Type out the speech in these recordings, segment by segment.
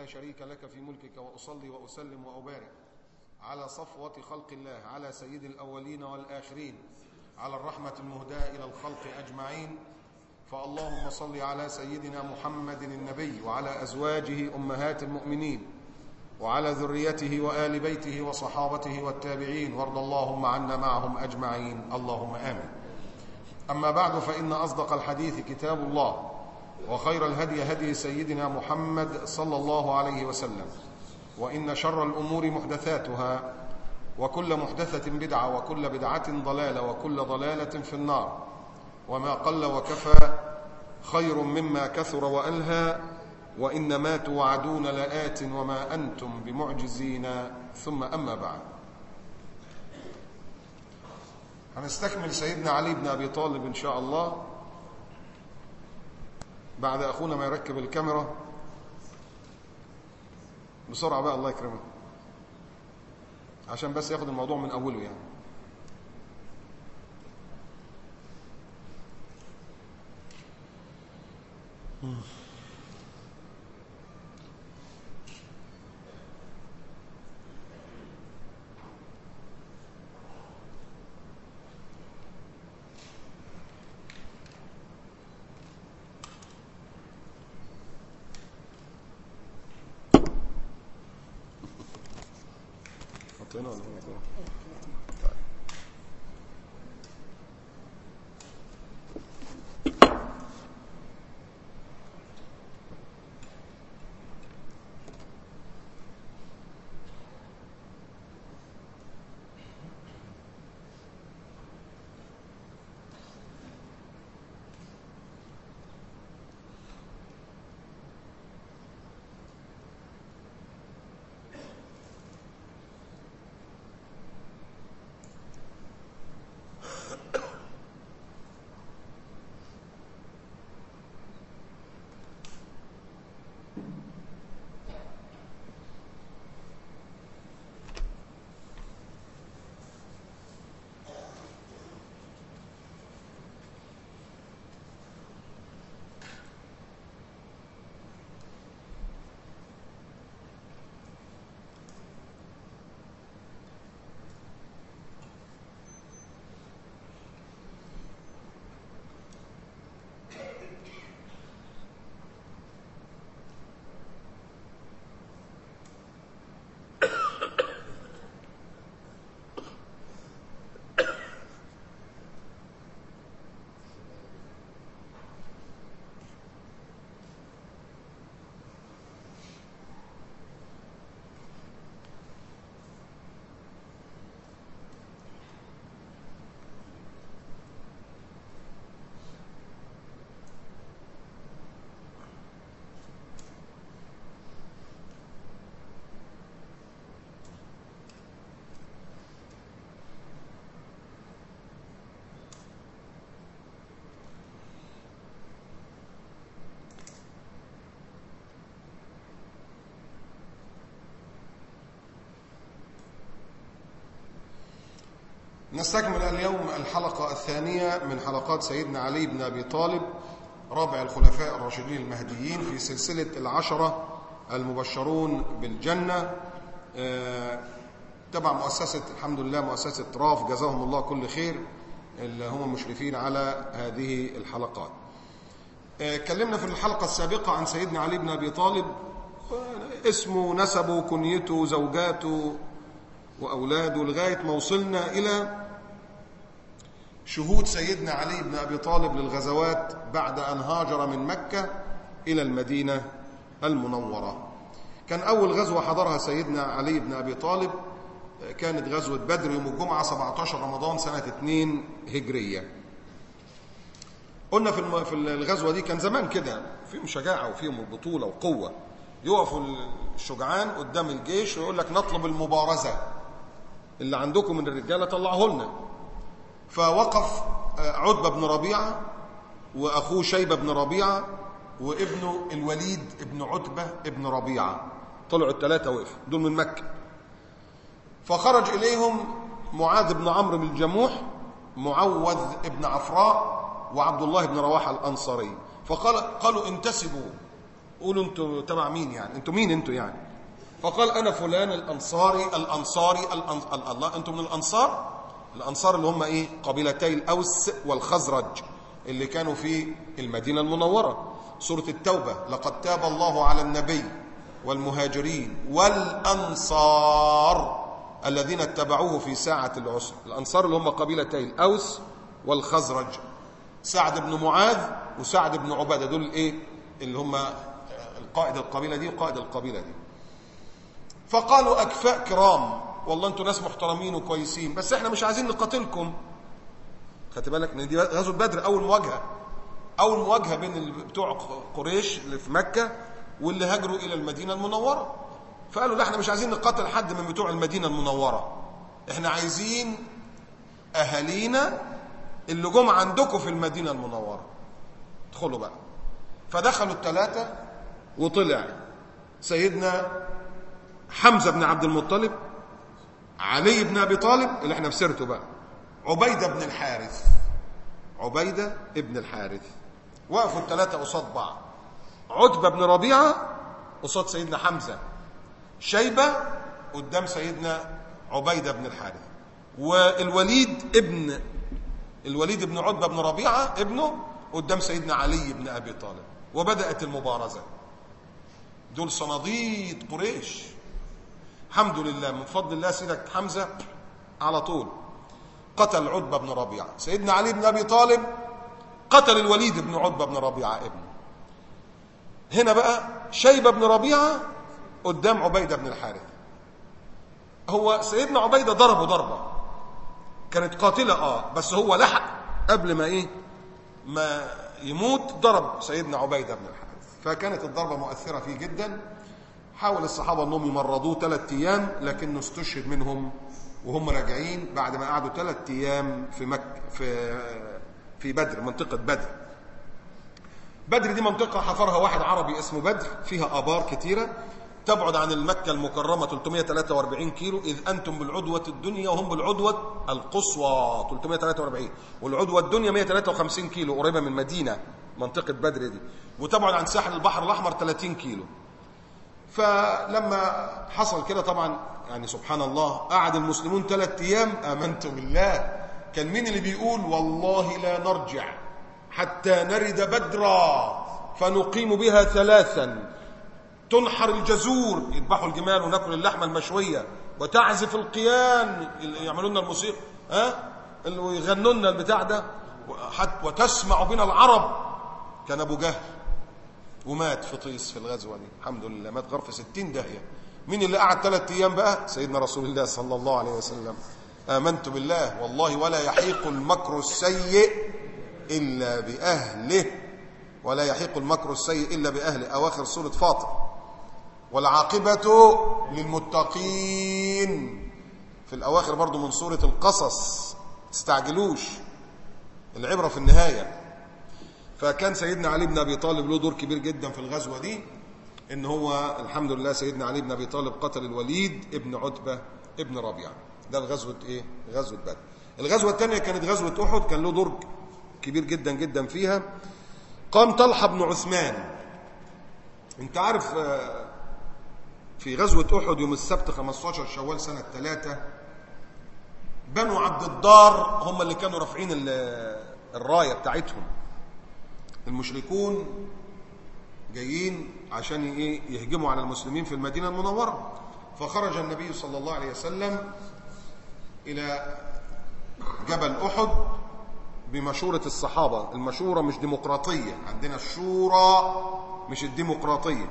لا شريك لك في ملكك وأصلي وأسلم وأبارك على صفوة خلق الله على سيد الأولين والآخرين على الرحمة المهداة إلى الخلق أجمعين فاللهم صل على سيدنا محمد النبي وعلى أزواجه أمهات المؤمنين وعلى ذريته وآل بيته وصحابته والتابعين وارض اللهم عنا معهم أجمعين اللهم آمين أما بعد فإن أصدق الحديث كتاب الله وخير الهدي هدي سيدنا محمد صلى الله عليه وسلم وإن شر الأمور محدثاتها وكل محدثة بدعة وكل بدعة ضلالة وكل ضلالة في النار وما قل وكفى خير مما كثر وألهى وإن ما توعدون لآت وما أنتم بمعجزين ثم أما بعد هنستكمل سيدنا علي بن أبي طالب إن شاء الله بعد أخونا ما يركب الكاميرا بسرعة بقى الله يكرمه عشان بس ياخد الموضوع من أوله يعني حطينا ولا هنا كده؟ طيب. نستكمل اليوم الحلقة الثانية من حلقات سيدنا علي بن أبي طالب رابع الخلفاء الراشدين المهديين في سلسلة العشرة المبشرون بالجنة آه، تبع مؤسسة الحمد لله مؤسسة راف جزاهم الله كل خير اللي هم مشرفين على هذه الحلقات آه، اتكلمنا في الحلقة السابقة عن سيدنا علي بن أبي طالب آه، اسمه نسبه كنيته زوجاته وأولاده لغاية ما وصلنا إلى شهود سيدنا علي بن أبي طالب للغزوات بعد أن هاجر من مكة إلى المدينة المنورة كان أول غزوة حضرها سيدنا علي بن أبي طالب كانت غزوة بدر يوم الجمعة 17 رمضان سنة 2 هجرية قلنا في الم- في الغزوة دي كان زمان كده فيهم شجاعة وفيهم بطولة وقوة يقفوا الشجعان قدام الجيش ويقول لك نطلب المبارزة اللي عندكم من الرجالة طلعه لنا فوقف آه، عتبة بن ربيعة وأخوه شيبة بن ربيعة وابنه الوليد بن عتبة بن ربيعة طلعوا الثلاثة وقفوا دول من مكة فخرج إليهم معاذ بن عمرو بن الجموح معوذ بن عفراء وعبد الله بن رواحة الأنصاري فقال قالوا انتسبوا قولوا انتوا تبع مين يعني انتوا مين انتوا يعني فقال انا فلان الانصاري الانصاري الأنص... الله انتوا من الانصار الانصار اللي هم ايه قبيلتي الاوس والخزرج اللي كانوا في المدينه المنوره سوره التوبه لقد تاب الله على النبي والمهاجرين والانصار الذين اتبعوه في ساعه العسر الانصار اللي هم قبيلتي الاوس والخزرج سعد بن معاذ وسعد بن عباده دول ايه اللي هم القائد القبيله دي وقائد القبيله دي فقالوا اكفاء كرام والله انتوا ناس محترمين وكويسين بس احنا مش عايزين نقاتلكم خدت بالك ان دي غزوه بدر اول مواجهه اول مواجهه بين ال- بتوع قريش اللي في مكه واللي هاجروا الى المدينه المنوره فقالوا لا احنا مش عايزين نقاتل حد من بتوع المدينه المنوره احنا عايزين اهالينا اللي جم عندكم في المدينه المنوره ادخلوا بقى فدخلوا الثلاثه وطلع سيدنا حمزه بن عبد المطلب علي بن ابي طالب اللي احنا في سيرته بقى عبيده بن الحارث عبيده ابن الحارث وقفوا الثلاثه قصاد بعض عتبه بن ربيعه قصاد سيدنا حمزه شيبه قدام سيدنا عبيده بن الحارث والوليد ابن الوليد بن عتبه بن ربيعه ابنه قدام سيدنا علي بن ابي طالب وبدات المبارزه دول صناديد قريش الحمد لله من فضل الله سيدك حمزه على طول قتل عتبه بن ربيعه سيدنا علي بن ابي طالب قتل الوليد بن عتبه بن ربيعه ابنه هنا بقى شيبه بن ربيعه قدام عبيده بن الحارث هو سيدنا عبيده ضربه ضربه كانت قاتله اه بس هو لحق قبل ما ايه ما يموت ضرب سيدنا عبيده بن الحارث فكانت الضربه مؤثره فيه جدا حاول الصحابه انهم يمرضوه ثلاث ايام لكنه استشهد منهم وهم راجعين بعد ما قعدوا ثلاث ايام في مك في في بدر منطقه بدر بدر دي منطقه حفرها واحد عربي اسمه بدر فيها ابار كتيره تبعد عن المكه المكرمه 343 كيلو اذ انتم بالعدوه الدنيا وهم بالعدوه القصوى 343 والعدوه الدنيا 153 كيلو قريبه من المدينه منطقه بدر دي وتبعد عن ساحل البحر الاحمر 30 كيلو فلما حصل كده طبعا يعني سبحان الله قعد المسلمون ثلاث ايام امنت بالله كان مين اللي بيقول والله لا نرجع حتى نرد بدرا فنقيم بها ثلاثا تنحر الجزور يذبحوا الجمال وناكل اللحمه المشويه وتعزف القيان يعملوا لنا الموسيقى ها اللي ويغنوا لنا البتاع ده وحت- وتسمع بنا العرب كان ابو جهل ومات في طيس في الغزوة دي الحمد لله مات غرف ستين داهية مين اللي قعد ثلاث أيام بقى سيدنا رسول الله صلى الله عليه وسلم آمنت بالله والله ولا يحيق المكر السيء إلا بأهله ولا يحيق المكر السيء إلا بأهله أواخر سورة فاطر والعاقبة للمتقين في الأواخر برضو من سورة القصص استعجلوش العبرة في النهاية فكان سيدنا علي بن ابي طالب له دور كبير جدا في الغزوه دي ان هو الحمد لله سيدنا علي بن ابي طالب قتل الوليد ابن عتبه ابن ربيعه ده الغزوه ايه غزوه بدر الغزوه الثانيه كانت غزوه احد كان له دور كبير جدا جدا فيها قام طلحه بن عثمان انت عارف آه، في غزوه احد يوم السبت 15 شوال سنه 3 بنو عبد الدار هم اللي كانوا رافعين ال- الرايه بتاعتهم المشركون جايين عشان ايه يهجموا على المسلمين في المدينه المنوره فخرج النبي صلى الله عليه وسلم الى جبل احد بمشوره الصحابه المشوره مش ديمقراطيه عندنا الشورى مش الديمقراطيه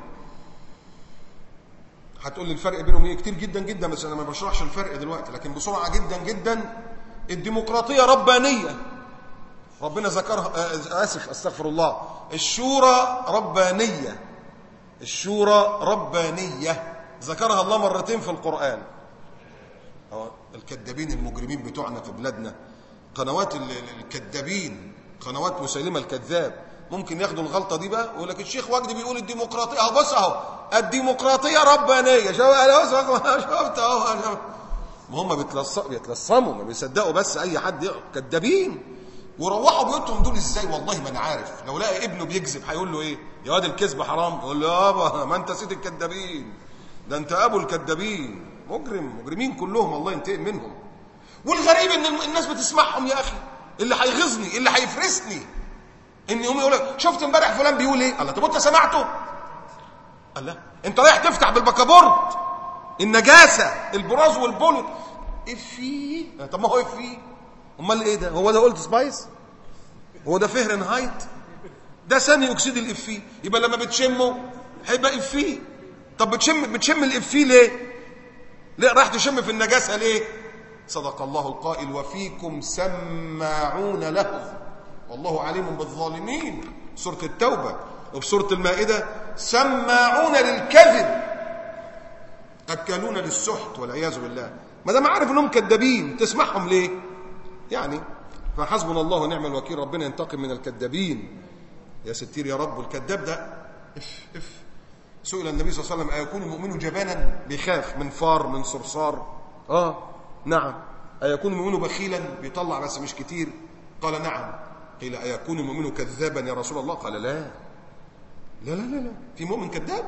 هتقول لي الفرق بينهم ايه كتير جدا جدا بس انا ما بشرحش الفرق دلوقتي لكن بسرعه جدا جدا الديمقراطيه ربانيه ربنا ذكرها آه، اسف استغفر الله الشورى ربانيه الشورى ربانيه ذكرها الله مرتين في القران أهو الكذابين المجرمين بتوعنا في بلادنا قنوات ال- ال- الكذابين قنوات مسيلمه الكذاب ممكن ياخدوا الغلطه دي بقى ويقول لك الشيخ وجدي بيقول الديمقراطيه اهو بص اهو الديمقراطيه ربانيه شوف انا بص شفت اهو ما هم بيتلص- بيتلصموا ما بيصدقوا بس اي حد يق- كذابين وروحوا بيوتهم دول ازاي والله ما انا عارف لو لقى ابنه بيكذب هيقول له ايه يا واد الكذب حرام يقول له يابا ما انت سيد الكذابين ده انت ابو الكذابين مجرم مجرمين كلهم الله ينتقم منهم والغريب ان الناس بتسمعهم يا اخي اللي هيغيظني اللي هيفرسني ان يقوم يقول لك شفت امبارح فلان بيقول ايه الله طب انت سمعته الله انت رايح تفتح بالبكابورت النجاسه البراز والبول افيه طب ما هو افيه امال ايه ده هو ده قلت سبايس هو ده فهرنهايت ده ثاني اكسيد الافيه يبقى لما بتشمه هيبقى افيه طب بتشم بتشم الافيه ليه ليه رايح تشم في النجاسه ليه صدق الله القائل وفيكم سماعون له والله عليم بالظالمين سوره التوبه وفي سوره المائده سماعون للكذب اكلون للسحت والعياذ بالله ما دام عارف انهم كذابين تسمعهم ليه يعني فحسبنا الله ونعم الوكيل ربنا ينتقم من الكذابين يا ستير يا رب الكذاب ده اف اف سئل النبي صلى الله عليه وسلم أيكون المؤمن جبانا بيخاف من فار من صرصار اه نعم أيكون المؤمن بخيلا بيطلع بس مش كتير قال نعم قيل أيكون المؤمن كذابا يا رسول الله قال لا لا لا لا لا في مؤمن كذاب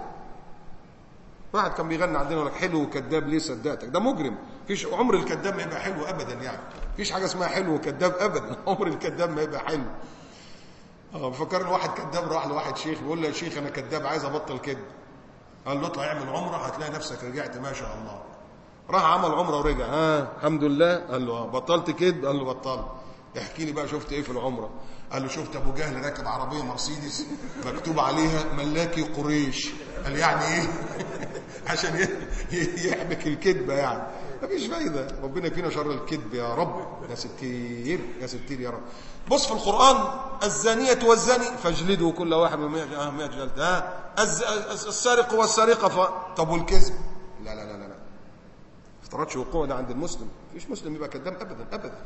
واحد كان بيغني عندنا يقول لك حلو وكذاب ليه صدقتك ده مجرم فيش عمر الكذاب ما يبقى حلو ابدا يعني فيش حاجه اسمها حلو وكذاب ابدا عمر الكذاب ما يبقى حلو اه بفكرني واحد كذاب راح لواحد شيخ بيقول له يا شيخ انا كذاب عايز ابطل كذب قال له اطلع اعمل عمره هتلاقي نفسك رجعت ما شاء الله راح عمل عمره ورجع ها الحمد لله قال له اه بطلت كذب قال له بطلت احكي لي بقى شفت ايه في العمره قال له شفت ابو جهل راكب عربيه مرسيدس مكتوب عليها ملاكي قريش قال يعني ايه عشان يحبك الكذبه يعني مفيش فايده ربنا يكفينا شر الكذب يا رب يا ستير يا ستير يا رب بص في القران الزانيه والزاني فاجلدوا كل واحد من 100 جلده ها السارق والسارقه ف... طب والكذب لا لا لا لا لا افترضش وقوع ده عند المسلم مفيش مسلم يبقى كذاب ابدا ابدا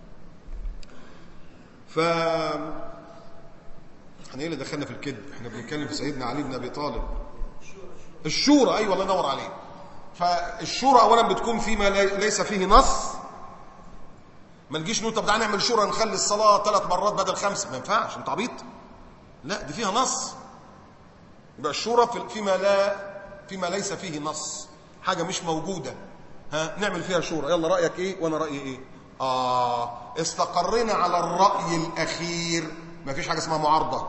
ف احنا ايه اللي دخلنا في الكذب احنا بنتكلم في سيدنا علي بن ابي طالب الشورى ايوه الله ينور عليك فالشورى اولا بتكون فيما ليس فيه نص ما نجيش نقول طب تعالى نعمل شورى نخلي الصلاه ثلاث مرات بدل خمس ما ينفعش انت عبيط لا دي فيها نص يبقى الشورى فيما لا فيما ليس فيه نص حاجه مش موجوده ها نعمل فيها شورى يلا رايك ايه وانا رايي ايه اه استقرينا على الراي الاخير ما فيش حاجه اسمها معارضه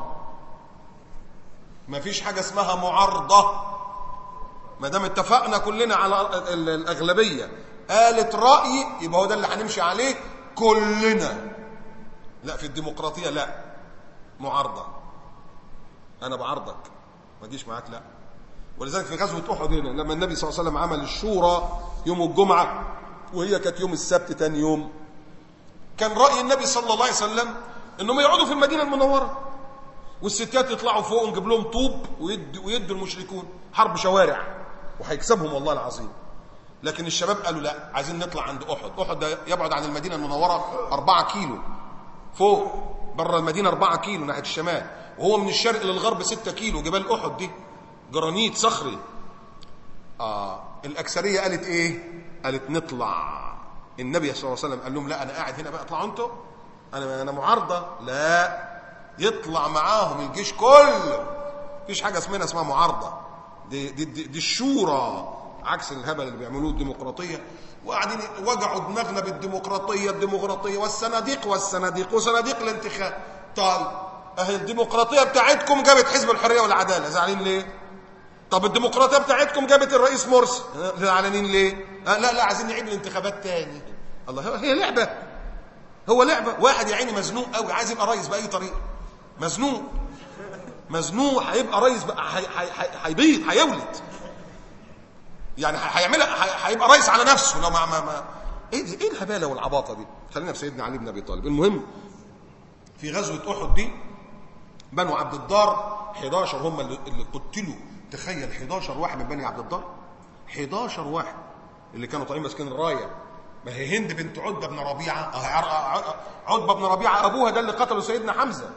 ما فيش حاجه اسمها معارضه ما دام اتفقنا كلنا على الاغلبيه قالت راي يبقى هو ده اللي هنمشي عليه كلنا لا في الديمقراطيه لا معارضه انا بعارضك ما تجيش معاك لا ولذلك في غزوه احد هنا لما النبي صلى الله عليه وسلم عمل الشورى يوم الجمعه وهي كانت يوم السبت تاني يوم كان راي النبي صلى الله عليه وسلم انهم يقعدوا في المدينه المنوره والستات يطلعوا فوق ونجيب لهم طوب ويدوا ويدوا المشركون حرب شوارع وهيكسبهم والله العظيم لكن الشباب قالوا لا عايزين نطلع عند احد احد ده يبعد عن المدينه المنوره 4 كيلو فوق بره المدينه 4 كيلو ناحيه الشمال وهو من الشرق للغرب 6 كيلو جبال احد دي جرانيت صخري اه الاكثريه قالت ايه قالت نطلع النبي صلى الله عليه وسلم قال لهم لا انا قاعد هنا بقى اطلعوا انتوا انا انا معارضه لا يطلع معاهم الجيش كله مفيش حاجه اسمها اسمها معارضه دي دي, دي, دي الشورى عكس الهبل اللي بيعملوه الديمقراطيه وقاعدين وجعوا دماغنا بالديمقراطيه الديمقراطيه والصناديق والصناديق وصناديق الانتخاب طيب اهي الديمقراطيه بتاعتكم جابت حزب الحريه والعداله زعلانين ليه؟ طب الديمقراطيه بتاعتكم جابت الرئيس مرسي زعلانين ليه؟ آه لا لا عايزين نعيد الانتخابات تاني الله هي لعبه هو لعبه واحد يا عيني مزنوق قوي عايز يبقى رئيس باي طريقه مزنوق مزنوق هيبقى رئيس بقى هيبيض هيولد يعني هيعملها هيبقى رئيس على نفسه لو ما ما, ما ايه دي ايه الهباله والعباطه دي خلينا في سيدنا علي بن ابي طالب المهم في غزوه احد دي بنو عبد الدار 11 هم اللي, اللي قتلوا تخيل 11 واحد من بني عبد الدار 11 واحد اللي كانوا طالعين ماسكين الرايه ما هي هند بنت عتبه بن ربيعه عتبه بن ربيعه ابوها ده اللي قتله سيدنا حمزه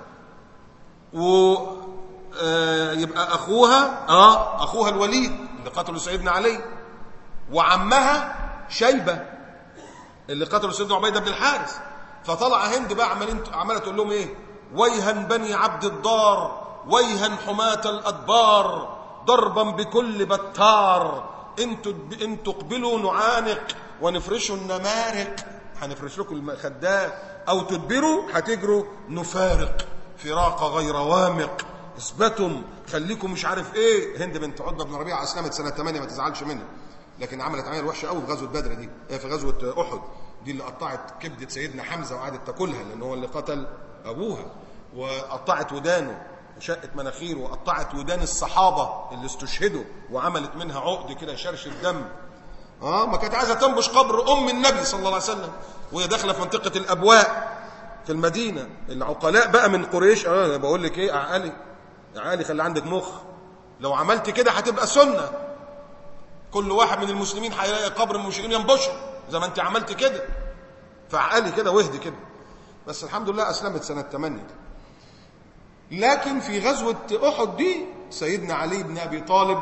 و آه يبقى اخوها اه اخوها الوليد اللي قتله سيدنا علي وعمها شيبه اللي قتله سيدنا عبيده بن الحارث فطلع هند بقى عمالين عماله تقول لهم ايه ويها بني عبد الدار ويها حماة الأدبار ضربا بكل بتار انتوا ان تقبلوا نعانق ونفرشوا النمارق هنفرش لكم المخدات او تدبروا هتجروا نفارق فراق غير وامق اثبتم خليكم مش عارف ايه هند بنت عتبه بن ربيعه اسلمت سنه 8 ما تزعلش منها لكن عملت عمل وحشه قوي في غزوه بدر دي في غزوه احد دي اللي قطعت كبده سيدنا حمزه وقعدت تاكلها لان هو اللي قتل ابوها وقطعت ودانه وشقت مناخيره وقطعت ودان الصحابه اللي استشهدوا وعملت منها عقد كده يشرش الدم اه ما كانت عايزه تنبش قبر ام النبي صلى الله عليه وسلم وهي داخله في منطقه الابواء في المدينه العقلاء بقى من قريش اه انا بقول لك ايه يا علي يا علي خلي عندك مخ لو عملت كده هتبقى سنه كل واحد من المسلمين هيلاقي قبر المشركين ينبشه زي ما انت عملت كده فعقلي كده واهدي كده بس الحمد لله اسلمت سنه 8 لكن في غزوه احد دي سيدنا علي بن ابي طالب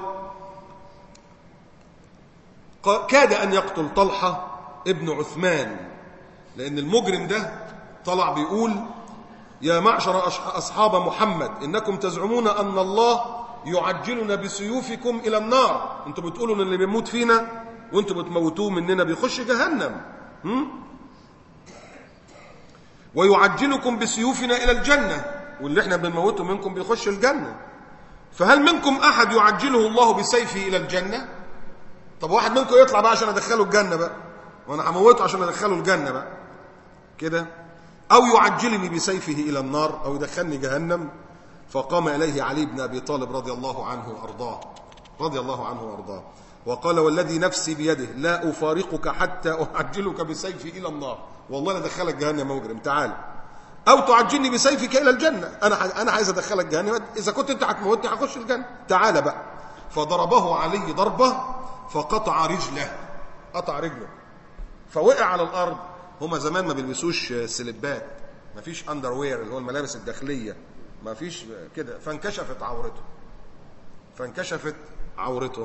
كاد ان يقتل طلحه ابن عثمان لان المجرم ده طلع بيقول يا معشر اصحاب محمد انكم تزعمون ان الله يعجلنا بسيوفكم الى النار انتوا بتقولوا ان اللي بيموت فينا وانتوا بتموتوه مننا بيخش جهنم هم؟ ويعجلكم بسيوفنا الى الجنه واللي احنا بنموته منكم بيخش الجنه فهل منكم احد يعجله الله بسيفه الى الجنه طب واحد منكم يطلع بقى عشان ادخله الجنه بقى وانا هموته عشان ادخله الجنه بقى كده او يعجلني بسيفه الى النار او يدخلني جهنم فقام اليه علي بن ابي طالب رضي الله عنه وارضاه رضي الله عنه وارضاه وقال والذي نفسي بيده لا افارقك حتى اعجلك بسيفي الى النار والله لا ادخلك جهنم مجرم تعال او تعجلني بسيفك الى الجنه انا انا عايز ادخلك جهنم اذا كنت انت هتموتني هخش الجنه تعال بقى فضربه علي ضربه فقطع رجله قطع رجله فوقع على الارض هما زمان ما بيلبسوش سلبات ما فيش اندر وير اللي هو الملابس الداخليه ما فيش كده فانكشفت عورته فانكشفت عورته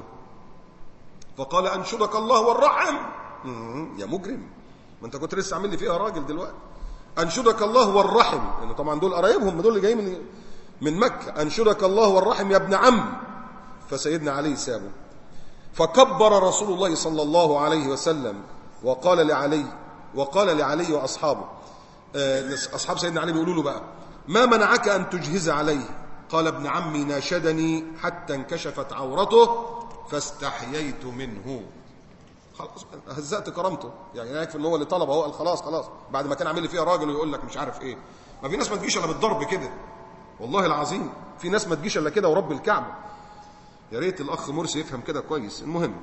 فقال انشدك الله والرحم يا مجرم ما انت كنت لسه عامل لي فيها راجل دلوقتي انشدك الله والرحم لان يعني طبعا دول قرايبهم دول اللي جايين من من مكه انشدك الله والرحم يا ابن عم فسيدنا علي سابه فكبر رسول الله صلى الله عليه وسلم وقال لعلي وقال لعلي واصحابه اصحاب سيدنا علي بيقولوا له بقى ما منعك ان تجهز عليه قال ابن عمي ناشدني حتى انكشفت عورته فاستحييت منه خلاص هزأت كرامته يعني يكفي ان هو اللي طلب هو قال خلاص خلاص بعد ما كان عامل لي فيها راجل ويقول لك مش عارف ايه ما في ناس ما تجيش الا بالضرب كده والله العظيم في ناس ما تجيش الا كده ورب الكعبه يا ريت الاخ مرسي يفهم كده كويس المهم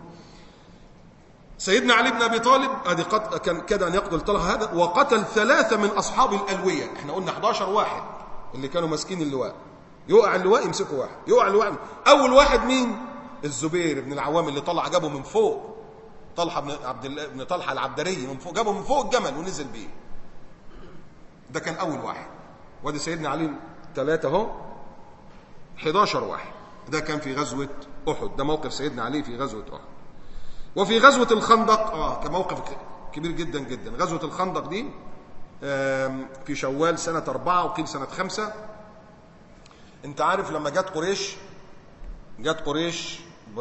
سيدنا علي بن ابي طالب ادي قد كان كاد ان يقتل طلحه هذا وقتل ثلاثه من اصحاب الالويه احنا قلنا 11 واحد اللي كانوا ماسكين اللواء يقع اللواء يمسكوا واحد يقع اللواء اول واحد مين الزبير بن العوام اللي طلع جابه من فوق طلحه بن عبد الله بن طلحه العبدري من فوق جابه من فوق الجمل ونزل بيه ده كان اول واحد وادي سيدنا علي ثلاثه اهو 11 واحد ده كان في غزوه احد ده موقف سيدنا علي في غزوه احد وفي غزوه الخندق اه كموقف كبير جدا جدا غزوه الخندق دي في شوال سنه أربعة وقيل سنه خمسة انت عارف لما جت قريش جت قريش ب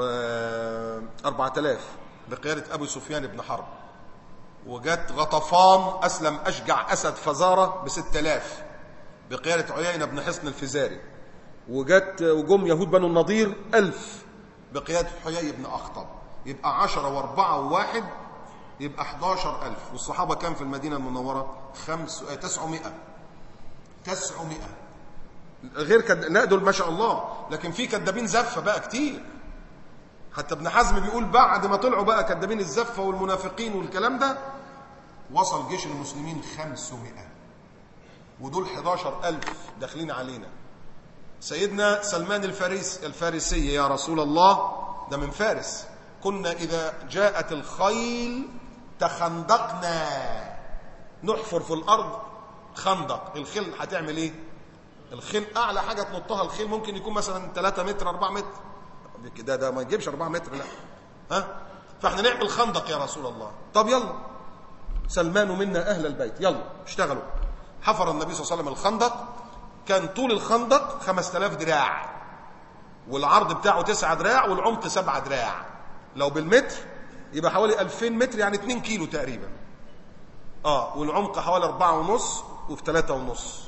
4000 بقيادة أبو سفيان بن حرب وجت غطفان أسلم أشجع أسد فزارة ب 6000 بقيادة عيينة بن حصن الفزاري وجت وجم يهود بنو النضير ألف بقيادة حيي بن أخطب يبقى عشرة وأربعة وواحد يبقى 11000 والصحابة كان في المدينة المنورة خمس تسعمائة تسعمائة غير كد... لا دول ما شاء الله لكن في كدابين زفة بقى كتير حتى ابن حزم بيقول بعد ما طلعوا بقى كدابين الزفة والمنافقين والكلام ده وصل جيش المسلمين 500 ودول 11000 داخلين علينا سيدنا سلمان الفارس الفارسي يا رسول الله ده من فارس كنا إذا جاءت الخيل تخندقنا نحفر في الأرض خندق الخيل هتعمل إيه الخيل أعلى حاجة تنطها الخيل ممكن يكون مثلا 3 متر 4 متر ده ده ما يجيبش 4 متر لا ها فاحنا نعمل خندق يا رسول الله طب يلا سلمان منا أهل البيت يلا اشتغلوا حفر النبي صلى الله عليه وسلم الخندق كان طول الخندق 5000 دراع والعرض بتاعه 9 دراع والعمق 7 دراع لو بالمتر يبقى حوالي 2000 متر يعني 2 كيلو تقريبا اه والعمق حوالي 4 ونص وفي 3 ونص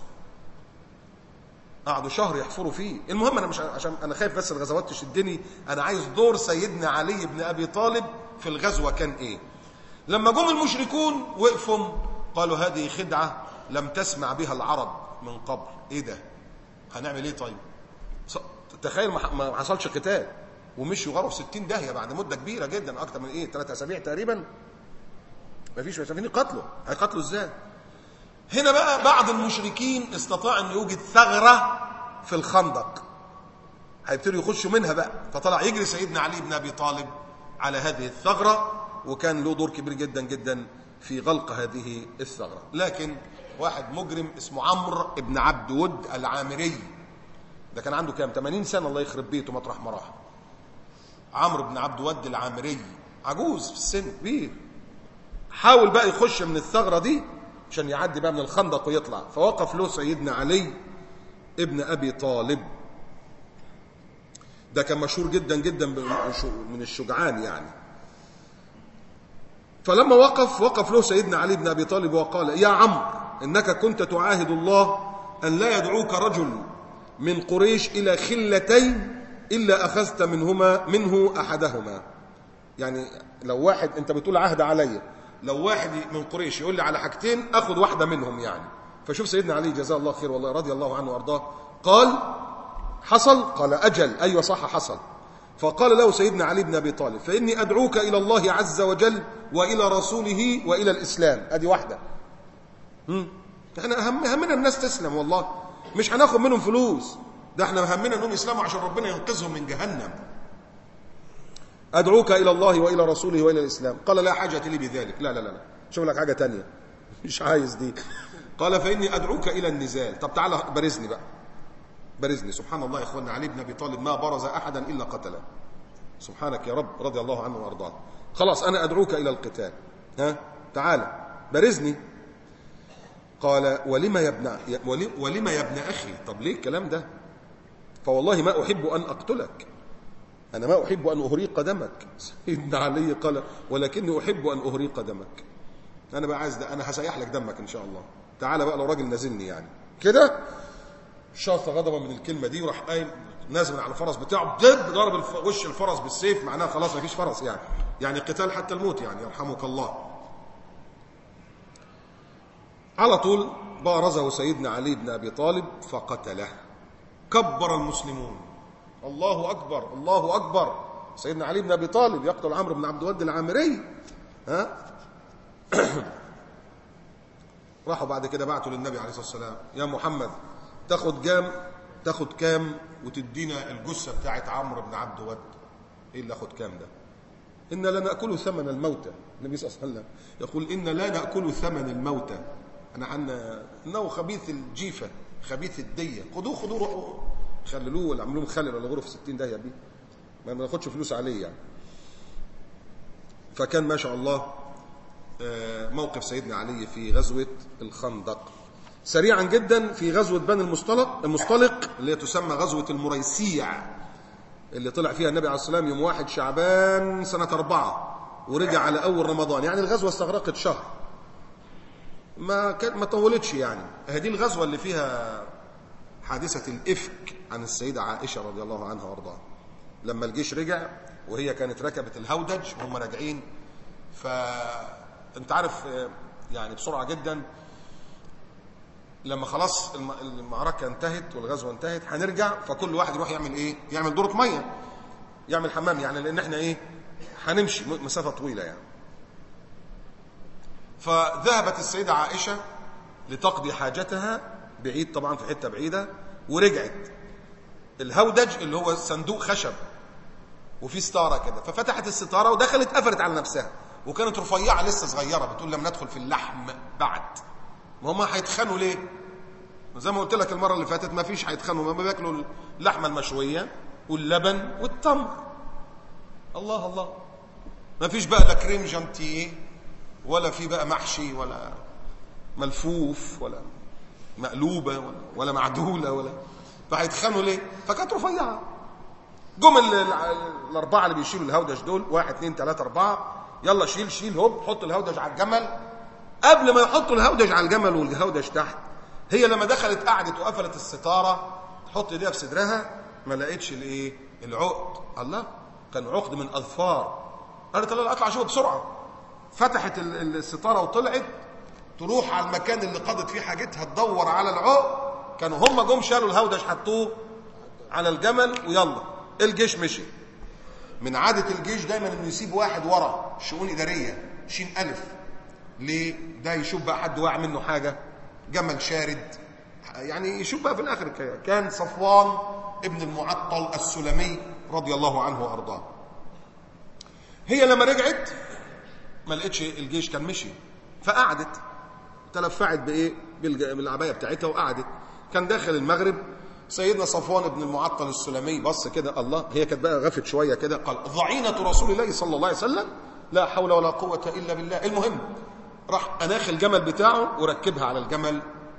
قعدوا شهر يحفروا فيه المهم انا مش عشان انا خايف بس الغزوات تشدني انا عايز دور سيدنا علي بن ابي طالب في الغزوه كان ايه لما جم المشركون وقفوا قالوا هذه خدعه لم تسمع بها العرب من قبل ايه ده هنعمل ايه طيب تخيل ما حصلش قتال ومشوا غاروا في 60 داهيه بعد مده كبيره جدا اكتر من ايه ثلاث اسابيع تقريبا ما فيش شايفين قتلوا هيقتلوا ازاي هنا بقى بعض المشركين استطاع ان يوجد ثغره في الخندق هيبتدوا يخشوا منها بقى فطلع يجري سيدنا علي بن ابي طالب على هذه الثغره وكان له دور كبير جدا جدا في غلق هذه الثغره لكن واحد مجرم اسمه عمرو بن عبد ود العامري ده كان عنده كام 80 سنه الله يخرب بيته مطرح ما راح عمرو بن عبد ود العامري عجوز في السن كبير حاول بقى يخش من الثغره دي عشان يعدي بقى من الخندق ويطلع فوقف له سيدنا علي ابن ابي طالب ده كان مشهور جدا جدا من الشجعان يعني فلما وقف وقف له سيدنا علي بن ابي طالب وقال يا عمرو انك كنت تعاهد الله ان لا يدعوك رجل من قريش الى خلتين الا اخذت منهما منه احدهما يعني لو واحد انت بتقول عهد عليا لو واحد من قريش يقول لي على حاجتين اخذ واحده منهم يعني فشوف سيدنا علي جزاه الله خير والله رضي الله عنه وارضاه قال حصل قال اجل ايوه صح حصل فقال له سيدنا علي بن ابي طالب فاني ادعوك الى الله عز وجل والى رسوله والى الاسلام ادي واحده هم. احنا هم همنا الناس تسلم والله مش هناخد منهم فلوس ده احنا همنا انهم يسلموا عشان ربنا ينقذهم من جهنم ادعوك الى الله والى رسوله والى الاسلام قال لا حاجه لي بذلك لا لا لا شوف لك حاجه تانية مش عايز دي قال فاني ادعوك الى النزال طب تعالى بارزني بقى بارزني سبحان الله يا اخوانا علي بن ابي طالب ما برز احدا الا قتله سبحانك يا رب رضي الله عنه وارضاه خلاص انا ادعوك الى القتال ها تعالى بارزني قال ولما يا ابن ولما يا ابن اخي طب ليه الكلام ده فوالله ما احب ان اقتلك انا ما احب ان اهريق دمك سيدنا علي قال ولكني احب ان اهريق دمك انا بقى عايز ده انا هسيح لك دمك ان شاء الله تعالى بقى لو راجل نازلني يعني كده شاط غضبا من الكلمه دي وراح قايم نازل من على الفرس بتاعه دب ضرب الف... وش الفرس بالسيف معناها خلاص ما فيش فرس يعني يعني قتال حتى الموت يعني يرحمك الله على طول بارزه سيدنا علي بن ابي طالب فقتله كبر المسلمون الله اكبر الله اكبر سيدنا علي بن ابي طالب يقتل عمرو بن عبد الود العامري ها راحوا بعد كده بعتوا للنبي عليه الصلاه والسلام يا محمد تاخد جام تاخد كام وتدينا الجثه بتاعت عمرو بن عبد ود ايه اللي اخد كام ده إن لا نأكل ثمن الموتى النبي صلى الله عليه وسلم يقول إن لا نأكل ثمن الموتى أنا عنا إنه خبيث الجيفة خبيث الدية خدوه خدوه روحوا خللوه ولا عملوه مخلل ولا غرفة في 60 داهية بيه ما ناخدش فلوس عليه يعني فكان ما شاء الله موقف سيدنا علي في غزوة الخندق سريعا جدا في غزوة بني المصطلق المصطلق اللي تسمى غزوة المريسيع اللي طلع فيها النبي عليه الصلاة والسلام يوم واحد شعبان سنة أربعة ورجع على أول رمضان يعني الغزوة استغرقت شهر ما كان ما طولتش يعني هذه الغزوة اللي فيها حادثة الإفك عن السيدة عائشة رضي الله عنها وارضاها لما الجيش رجع وهي كانت ركبت الهودج وهم راجعين فأنت عارف يعني بسرعة جدا لما خلاص المعركة انتهت والغزوة انتهت هنرجع فكل واحد يروح يعمل ايه يعمل دورة مية يعمل حمام يعني لان احنا ايه هنمشي مسافة طويلة يعني فذهبت السيدة عائشة لتقضي حاجتها بعيد طبعا في حتة بعيدة ورجعت الهودج اللي هو صندوق خشب وفي ستارة كده ففتحت الستارة ودخلت قفلت على نفسها وكانت رفيعة لسه صغيرة بتقول لم ندخل في اللحم بعد ما هم هيتخانوا ليه زي ما قلت لك المره اللي فاتت ما فيش هيتخانوا ما بياكلوا اللحمه المشويه واللبن والتمر الله الله ما فيش بقى لا كريم جانتيه ولا في بقى محشي ولا ملفوف ولا مقلوبة ولا, ولا معدولة ولا فهيتخانوا ليه؟ فكانت رفيعة جم ال- ال- الأربعة اللي بيشيلوا الهودج دول واحد اثنين ثلاثة أربعة يلا شيل شيل هوب حط الهودج على الجمل قبل ما يحطوا الهودج على الجمل والهودج تحت هي لما دخلت قعدت وقفلت الستارة تحط ايديها في صدرها ما لقيتش الايه؟ العقد الله كان عقد من أظفار قالت لا لا اطلع اشوفه بسرعة فتحت ال- ال- الستارة وطلعت تروح على المكان اللي قضت فيه حاجتها تدور على العقد كانوا هم جم شالوا الهودج حطوه على الجمل ويلا الجيش مشي من عادة الجيش دايما انه يسيب واحد ورا شؤون ادارية شين الف ليه ده يشوف بقى حد واقع منه حاجة جمل شارد يعني يشوف بقى في الاخر كده. كان صفوان ابن المعطل السلمي رضي الله عنه وارضاه هي لما رجعت ما لقيتش الجيش كان مشي فقعدت تلفعت بايه بالج- بالعبايه بتاعتها وقعدت كان داخل المغرب سيدنا صفوان بن المعطل السلمي بص كده الله هي كانت بقى غفت شويه كده قال ضعينه رسول الله صلى الله عليه وسلم لا حول ولا قوه الا بالله المهم راح اناخ الجمل بتاعه وركبها على الجمل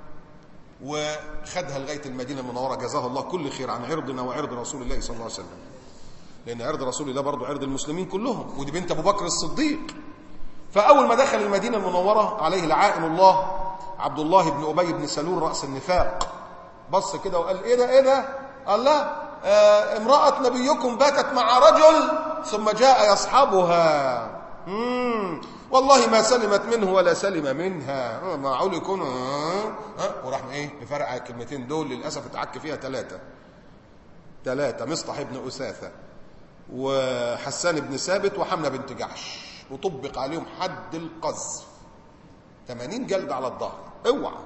وخدها لغايه المدينه المنوره جزاه الله كل خير عن عرضنا وعرض رسول الله صلى الله عليه وسلم لان عرض رسول الله برضه عرض المسلمين كلهم ودي بنت ابو بكر الصديق فأول ما دخل المدينة المنورة عليه لعائن الله عبد الله بن أبي بن سلول رأس النفاق بص كده وقال إيه ده إيه ده الله آه امرأة نبيكم باتت مع رجل ثم جاء يصحبها مم. والله ما سلمت منه ولا سلم منها آه، معقول يكون آه آه وراح ايه مفرقع الكلمتين دول للاسف اتعك فيها ثلاثه ثلاثه مصطح بن اساثه وحسان بن ثابت وحمنه بنت جحش وطبق عليهم حد القذف 80 جلد على الظهر اوعى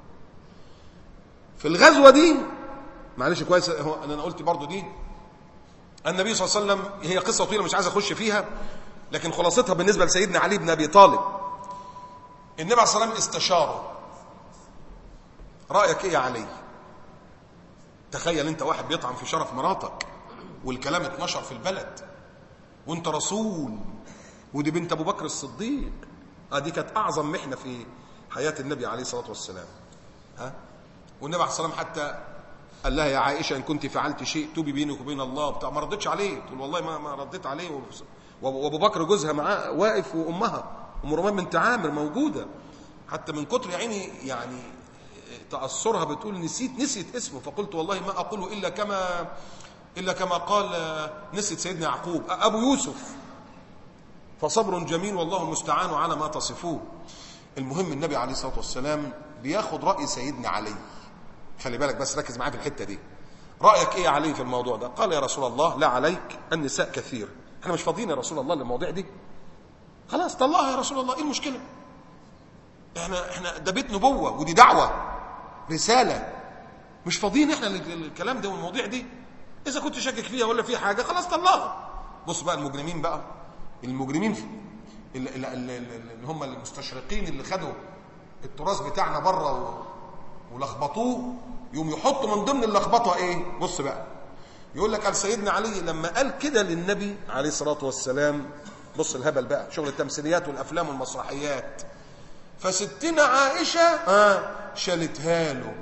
في الغزوه دي معلش كويس هو انا قلت برضو دي النبي صلى الله عليه وسلم هي قصه طويله مش عايز اخش فيها لكن خلاصتها بالنسبه لسيدنا علي بن ابي طالب النبي عليه الصلاه والسلام استشاره رايك ايه يا علي تخيل انت واحد بيطعن في شرف مراتك والكلام اتنشر في البلد وانت رسول ودي بنت ابو بكر الصديق اه دي كانت اعظم محنه في حياه النبي عليه الصلاه والسلام ها والنبي عليه الصلاه والسلام حتى قال لها يا عائشه ان كنت فعلت شيء توبي بينك وبين الله بتاع ما ردتش عليه تقول والله ما ما رديت عليه و- وابو بكر جوزها معاه واقف وامها ام رمان بنت عامر موجوده حتى من كتر يا عيني يعني تاثرها بتقول نسيت نسيت اسمه فقلت والله ما اقول الا كما الا كما قال آه، نسيت سيدنا يعقوب ابو يوسف فصبر جميل والله المستعان على ما تصفوه المهم النبي عليه الصلاه والسلام بياخد راي سيدنا علي خلي بالك بس ركز معايا في الحته دي رايك ايه يا علي في الموضوع ده قال يا رسول الله لا عليك النساء كثير احنا مش فاضيين يا رسول الله للمواضيع دي خلاص طلعها يا رسول الله ايه المشكله احنا احنا ده بيت نبوه ودي دعوه رساله مش فاضيين احنا لل- للكلام ده والمواضيع دي اذا كنت شاكك فيها ولا في حاجه خلاص طلعها بص بقى المجرمين بقى المجرمين في- اللي, اللي, اللي, اللي هم المستشرقين اللي خدوا التراث بتاعنا بره و... ولخبطوه يوم يحطوا من ضمن اللخبطه ايه بص بقى يقول لك قال سيدنا علي لما قال كده للنبي عليه الصلاه والسلام بص الهبل بقى شغل التمثيليات والافلام والمسرحيات فستنا عائشه اه شالتها له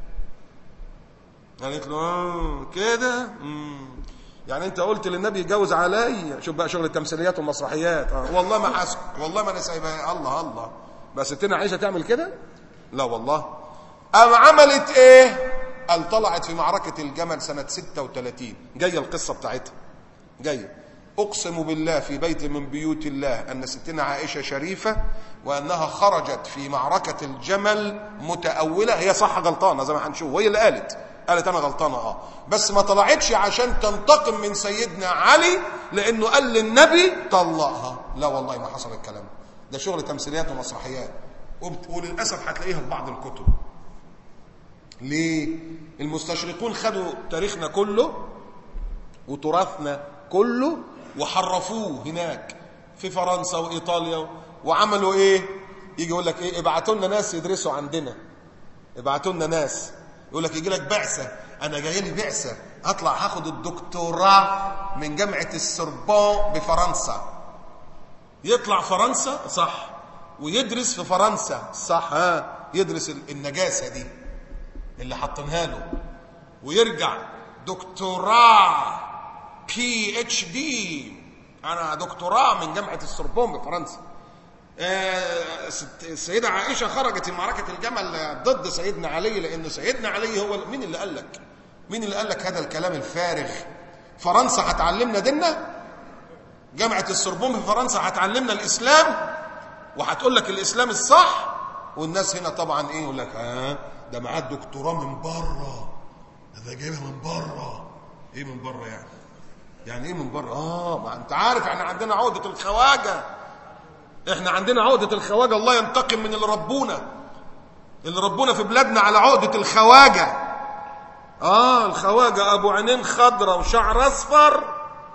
قالت له اه كده مم. يعني انت قلت للنبي يتجوز عليا شوف بقى شغل التمثيليات والمسرحيات اه والله ما حاسب والله ما انا سايبها الله الله بس ستنا عائشه تعمل كده لا والله قام عملت ايه قال طلعت في معركه الجمل سنه 36 جايه القصه بتاعتها جايه اقسم بالله في بيت من بيوت الله ان ستنا عائشه شريفه وانها خرجت في معركه الجمل متاوله هي صح غلطانه زي ما هنشوف وهي اللي قالت قالت انا غلطانه اه بس ما طلعتش عشان تنتقم من سيدنا علي لانه قال للنبي طلقها لا والله ما حصل الكلام ده شغل تمثيليات ومسرحيات وبت- وللاسف هتلاقيها في بعض الكتب ليه المستشرقون خدوا تاريخنا كله وتراثنا كله وحرفوه هناك في فرنسا وايطاليا وعملوا ايه يجي يقول لك ايه ابعتوا لنا ناس يدرسوا عندنا ابعتوا لنا ناس يقول لك يجي لك بعثه انا جاي لي بعثه اطلع هاخد الدكتوراه من جامعه السوربون بفرنسا يطلع فرنسا صح ويدرس في فرنسا صح ها يدرس ال- النجاسة دي اللي حاطينها له ويرجع دكتوراه بي اتش دي انا دكتوراه من جامعة السوربون بفرنسا آه، ست- السيدة عائشة خرجت في معركة الجمل ضد سيدنا علي لأن سيدنا علي هو مين اللي قال لك؟ مين اللي قال لك هذا الكلام الفارغ؟ فرنسا هتعلمنا ديننا؟ جامعة السوربون في فرنسا هتعلمنا الإسلام وهتقول لك الإسلام الصح والناس هنا طبعا إيه يقول لك ها ده معاه دكتوراه من بره ده جايبها من بره إيه من بره يعني؟ يعني إيه من بره؟ آه ما أنت عارف إحنا عندنا عقدة الخواجة احنا عندنا عقدة الخواجة الله ينتقم من اللي ربونا اللي ربونا في بلادنا على عقدة الخواجة اه الخواجة ابو عينين خضرة وشعر اصفر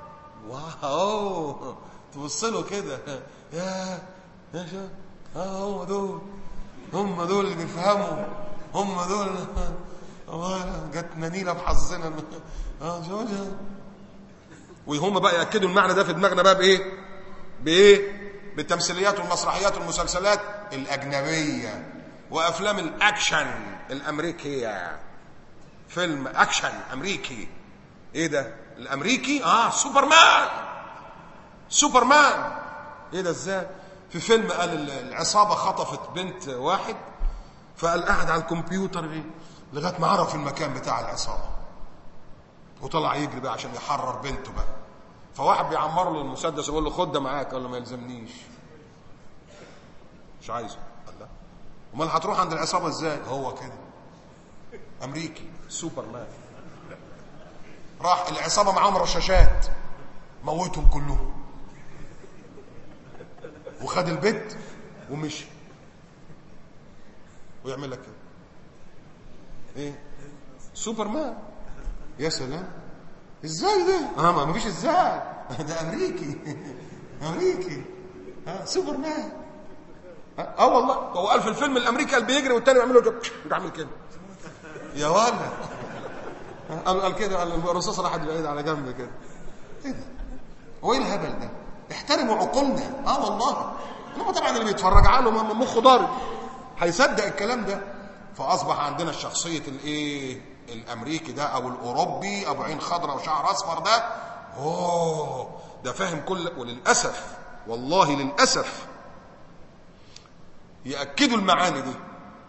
واو تبص له كده يا يا شو اه هم دول هم دول اللي بيفهموا هم دول والله جاتنا نيله بحظنا اه شو شو وهم بقى ياكدوا المعنى ده في دماغنا بقى بايه بايه بالتمثيليات والمسرحيات والمسلسلات الاجنبيه وافلام الاكشن الامريكيه فيلم اكشن امريكي ايه ده الامريكي اه سوبرمان سوبرمان ايه ده ازاي في فيلم قال ال- العصابه خطفت بنت واحد فقال قاعد على الكمبيوتر ايه لغايه ما عرف المكان بتاع العصابه وطلع يجري بقى عشان يحرر بنته بقى فواحد بيعمر له المسدس يقول له خد ده معاك قال له ما يلزمنيش مش عايزه قال لا امال هتروح عند العصابه ازاي هو كده امريكي سوبرمان راح العصابه معاهم رشاشات موتهم كلهم وخد البيت ومشي ويعمل لك كده ايه سوبرمان يا سلام ازاي ده اه ما مفيش ازاي ده امريكي امريكي اه سوبرمان اه آه والله هو قال في الفيلم الامريكي قال بيجري والتاني يعمل له كده يعمل كده يا ولد قال قال كده قال الرصاصه راحت بعيد على جنب كده ايه ده هو ايه الهبل ده احترموا عقولنا اه والله انما طبعا اللي بيتفرج على له مخه ضارب هيصدق الكلام ده فاصبح عندنا الشخصيه الايه الامريكي ده او الاوروبي ابو عين خضراء وشعر اصفر ده اوه ده فاهم كل وللاسف والله للاسف ياكدوا المعاني دي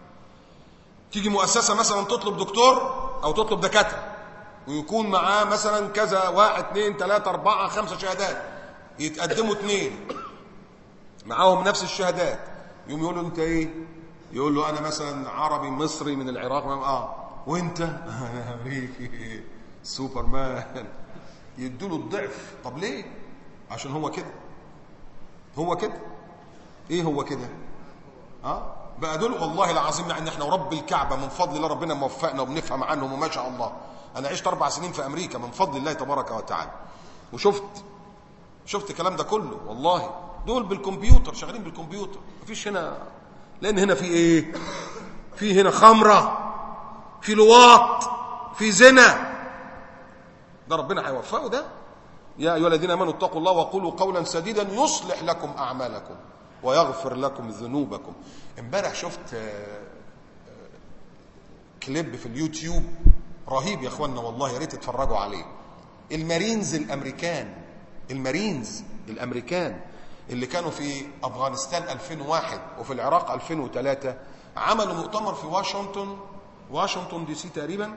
تيجي مؤسسه مثلا تطلب دكتور او تطلب دكاتره ويكون معاه مثلا كذا واحد اثنين ثلاثة أربعة خمسة شهادات يتقدموا اثنين معاهم نفس الشهادات يقوم يقول له أنت إيه؟ يقول له أنا مثلا عربي مصري من العراق آه وأنت؟ أنا أمريكي سوبرمان يدوا له الضعف طب ليه؟ عشان هو كده هو كده إيه هو كده؟ اه بقى دول والله العظيم يعني احنا ورب الكعبه من فضل الله ربنا موفقنا وبنفهم عنهم وما شاء الله انا عشت اربع سنين في امريكا من فضل الله تبارك وتعالى وشفت شفت الكلام ده كله والله دول بالكمبيوتر شغالين بالكمبيوتر مفيش هنا لان هنا في ايه في هنا خمره في لواط في زنا ده ربنا هيوفقه ده يا ايها الذين امنوا اتقوا الله وقولوا قولا سديدا يصلح لكم اعمالكم ويغفر لكم ذنوبكم امبارح شفت آه، آه، كليب في اليوتيوب رهيب يا اخوانا والله يا ريت تتفرجوا عليه المارينز الامريكان المارينز الامريكان اللي كانوا في افغانستان 2001 وفي العراق 2003 عملوا مؤتمر في واشنطن واشنطن دي سي تقريبا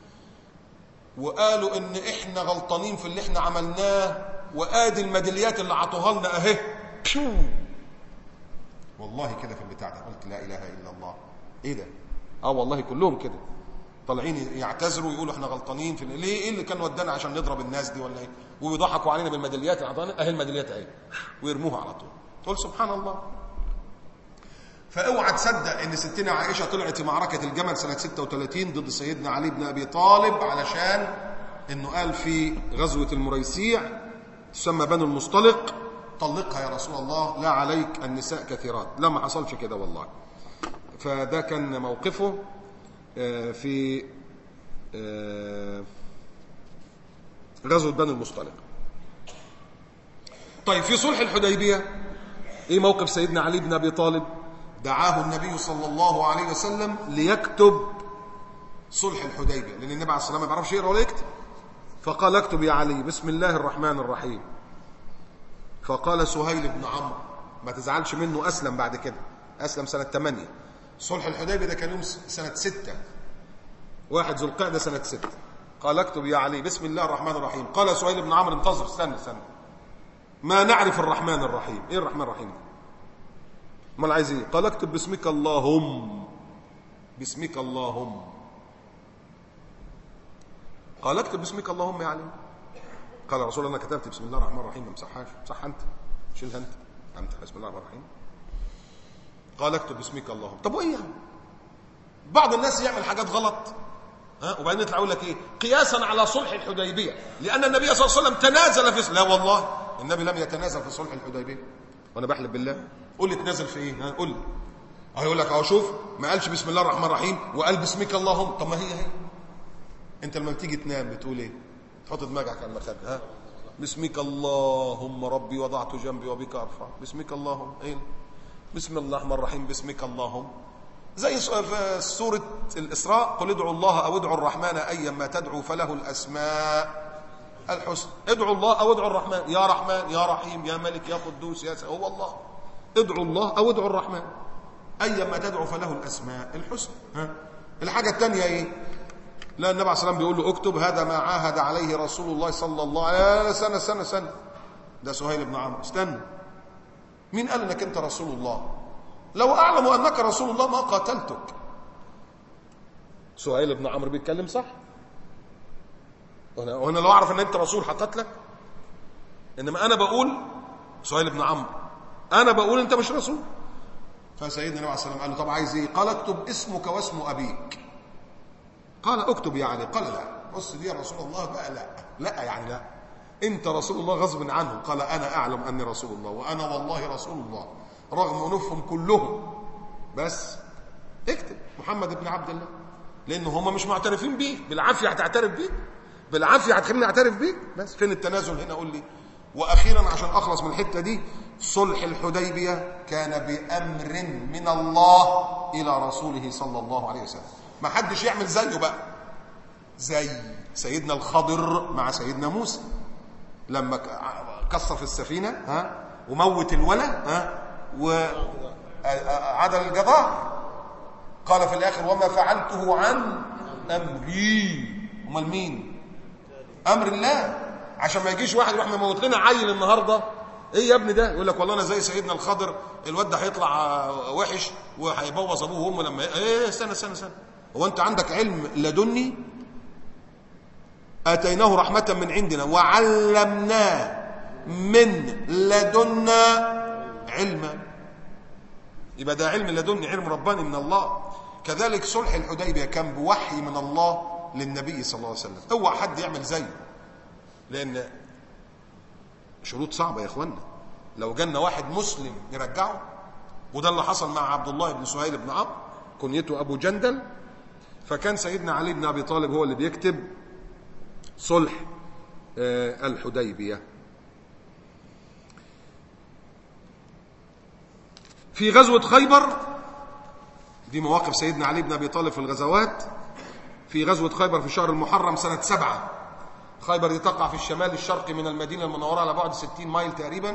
وقالوا ان احنا غلطانين في اللي احنا عملناه وادي الميداليات اللي عطوها لنا اهي بيو. والله كده في البتاع ده قلت لا اله الا الله ايه ده اه والله كلهم كده طالعين يعتذروا ويقولوا احنا غلطانين في ليه ايه اللي كان ودانا عشان نضرب الناس دي ولا ايه ويضحكوا علينا بالميداليات اللي عطانا اهي الميداليات اهي ويرموها على طول تقول سبحان الله فاوعى تصدق ان ستنا عائشه طلعت في معركه الجمل سنه 36 ضد سيدنا علي بن ابي طالب علشان انه قال في غزوه المريسيع تسمى بنو المصطلق طلقها يا رسول الله لا عليك النساء كثيرات لا ما حصلش كده والله فده كان موقفه آه، في آه، غزوه بنو المصطلق طيب في صلح الحديبيه ايه موقف سيدنا علي بن ابي طالب دعاه النبي صلى الله عليه وسلم ليكتب صلح الحديبيه لان النبي عليه الصلاه والسلام ما بيعرفش يقرا ولا يكتب فقال اكتب يا علي بسم الله الرحمن الرحيم فقال سهيل بن عمرو ما تزعلش منه اسلم بعد كده اسلم سنه 8 صلح الحديبيه ده كان يوم سنه 6 واحد ذو القعده سنه 6 قال اكتب يا علي بسم الله الرحمن الرحيم قال سهيل بن عمرو انتظر استنى استنى ما نعرف الرحمن الرحيم ايه الرحمن الرحيم ده امال عايز ايه قال اكتب باسمك اللهم باسمك اللهم قال اكتب باسمك اللهم يا علي قال يا رسول الله انا كتبت بسم الله الرحمن الرحيم ما مسحهاش صح انت شيلها انت انت بسم الله الرحمن الرحيم قال اكتب باسمك اللهم طب وايه يعني بعض الناس يعمل حاجات غلط ها وبعدين يطلع يقول لك ايه قياسا على صلح الحديبيه لان النبي صلى الله عليه وسلم تنازل في لا والله النبي لم يتنازل في صلح الحديبيه وانا بحلف بالله قول لي تنازل في ايه ها قول لي اهو يقول لك اهو شوف ما قالش بسم الله الرحمن الرحيم وقال باسمك اللهم طب ما هي هي انت لما بتيجي تنام بتقول ايه تحط دماغك على المخده ها باسمك اللهم ربي وضعت جنبي وبك ارفع باسمك اللهم ايه بسم الله الرحمن الرحيم باسمك اللهم زي في سورة الإسراء قل ادعوا الله أو ادعوا الرحمن أيا ما تدعوا فله الأسماء الحسنى ادعوا الله أو ادعوا الرحمن يا رحمن يا رحيم يا ملك يا قدوس يا هو الله ادعوا الله أو ادعوا الرحمن أيا ما تدعوا فله الأسماء الحسنى ها الحاجة الثانية إيه لا النبي عليه الصلاة والسلام بيقول له اكتب هذا ما عاهد عليه رسول الله صلى الله عليه وسلم سنة سنة سنة ده سهيل بن عمرو استنى مين قال انك انت رسول الله لو اعلم انك رسول الله ما قاتلتك سهيل بن عمرو بيتكلم صح وانا وانا لو اعرف ان انت رسول هقتلك انما انا بقول سهيل بن عمرو انا بقول انت مش رسول فسيدنا النبي عليه الصلاه والسلام قال له طب عايز ايه قال اكتب اسمك واسم ابيك قال اكتب يا علي قال لا بص دي يا رسول الله بقى لا لا يعني لا انت رسول الله غصب عنه قال انا اعلم اني رسول الله وانا والله رسول الله رغم انوفهم كلهم بس اكتب محمد بن عبد الله لان هم مش معترفين بيك بالعافيه هتعترف بيك بالعافيه هتخليني اعترف بيك بس فين التنازل هنا قول لي واخيرا عشان اخلص من الحته دي صلح الحديبيه كان بامر من الله الى رسوله صلى الله عليه وسلم ما حدش يعمل زيه بقى زي سيدنا الخضر مع سيدنا موسى لما كسر في السفينه ها وموت الولد ها وعدل الجدار قال في الاخر وما فعلته عن امري امال مين امر الله عشان ما يجيش واحد يروح مموت لنا عيل النهارده ايه يا ابني ده يقول لك والله انا زي سيدنا الخضر الواد ده هيطلع وحش وهيبوظ ابوه وامه لما ايه استنى استنى استنى هو انت عندك علم لدني اتيناه رحمه من عندنا وعلمناه من لدنا علما يبقى ده علم لدني علم رباني من الله كذلك صلح الحديبيه كان بوحي من الله للنبي صلى الله عليه وسلم اوعى حد يعمل زيه لان شروط صعبه يا اخوانا لو جالنا واحد مسلم نرجعه وده اللي حصل مع عبد الله بن سهيل بن عمرو كنيته ابو جندل فكان سيدنا علي بن ابي طالب هو اللي بيكتب صلح الحديبيه في غزوة خيبر دي مواقف سيدنا علي بن أبي طالب في الغزوات في غزوة خيبر في شهر المحرم سنة سبعة خيبر دي تقع في الشمال الشرقي من المدينة المنورة على بعد 60 مايل تقريبا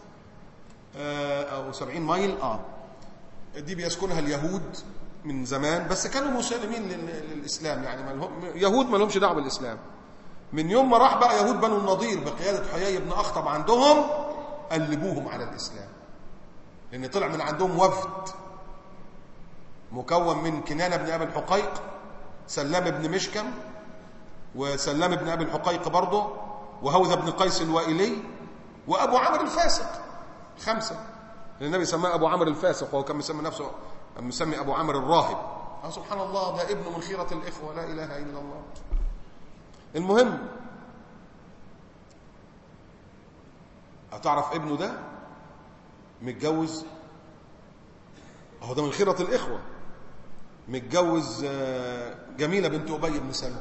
أو 70 مايل آه دي بيسكنها اليهود من زمان بس كانوا مسالمين للإسلام يعني ما لهم يهود ما لهمش دعوة بالإسلام من يوم ما راح بقى يهود بنو النضير بقيادة حيي بن أخطب عندهم قلبوهم على الإسلام لأن طلع من عندهم وفد مكون من كنانة بن أبي الحقيق سلام بن مشكم وسلام بن أبي الحقيق برضه وهوذا بن قيس الوائلي وأبو عمرو الفاسق خمسة النبي سماه أبو عمرو الفاسق وهو كان مسمي نفسه مسمي أبو عمرو الراهب آه سبحان الله ده ابن من خيرة الإخوة لا إله إلا الله المهم هتعرف ابنه ده متجوز اهو ده من خيرة الإخوة متجوز جميلة بنت أبي بن سلول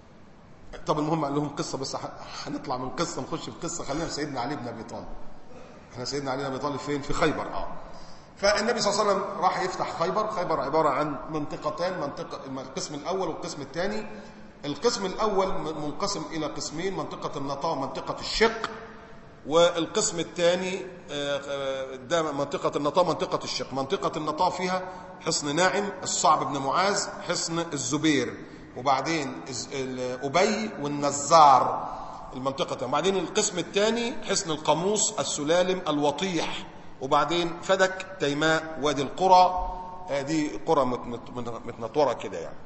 طب المهم قال لهم قصة بس هنطلع من قصة نخش في قصة خلينا في سيدنا علي بن أبي طالب احنا سيدنا علي بن ابي طالب فين في خيبر اه فالنبي صلى الله عليه وسلم راح يفتح خيبر خيبر عباره عن منطقتين منطقه القسم الاول والقسم الثاني القسم الاول منقسم الى قسمين منطقه النطاء ومنطقه الشق والقسم الثاني ده منطقة النطاء منطقة الشق منطقة النطاء فيها حصن ناعم الصعب بن معاذ حصن الزبير وبعدين أبي والنزار المنطقة وبعدين القسم الثاني حصن القاموس السلالم الوطيح وبعدين فدك تيماء وادي القرى دي قرى متنطورة كده يعني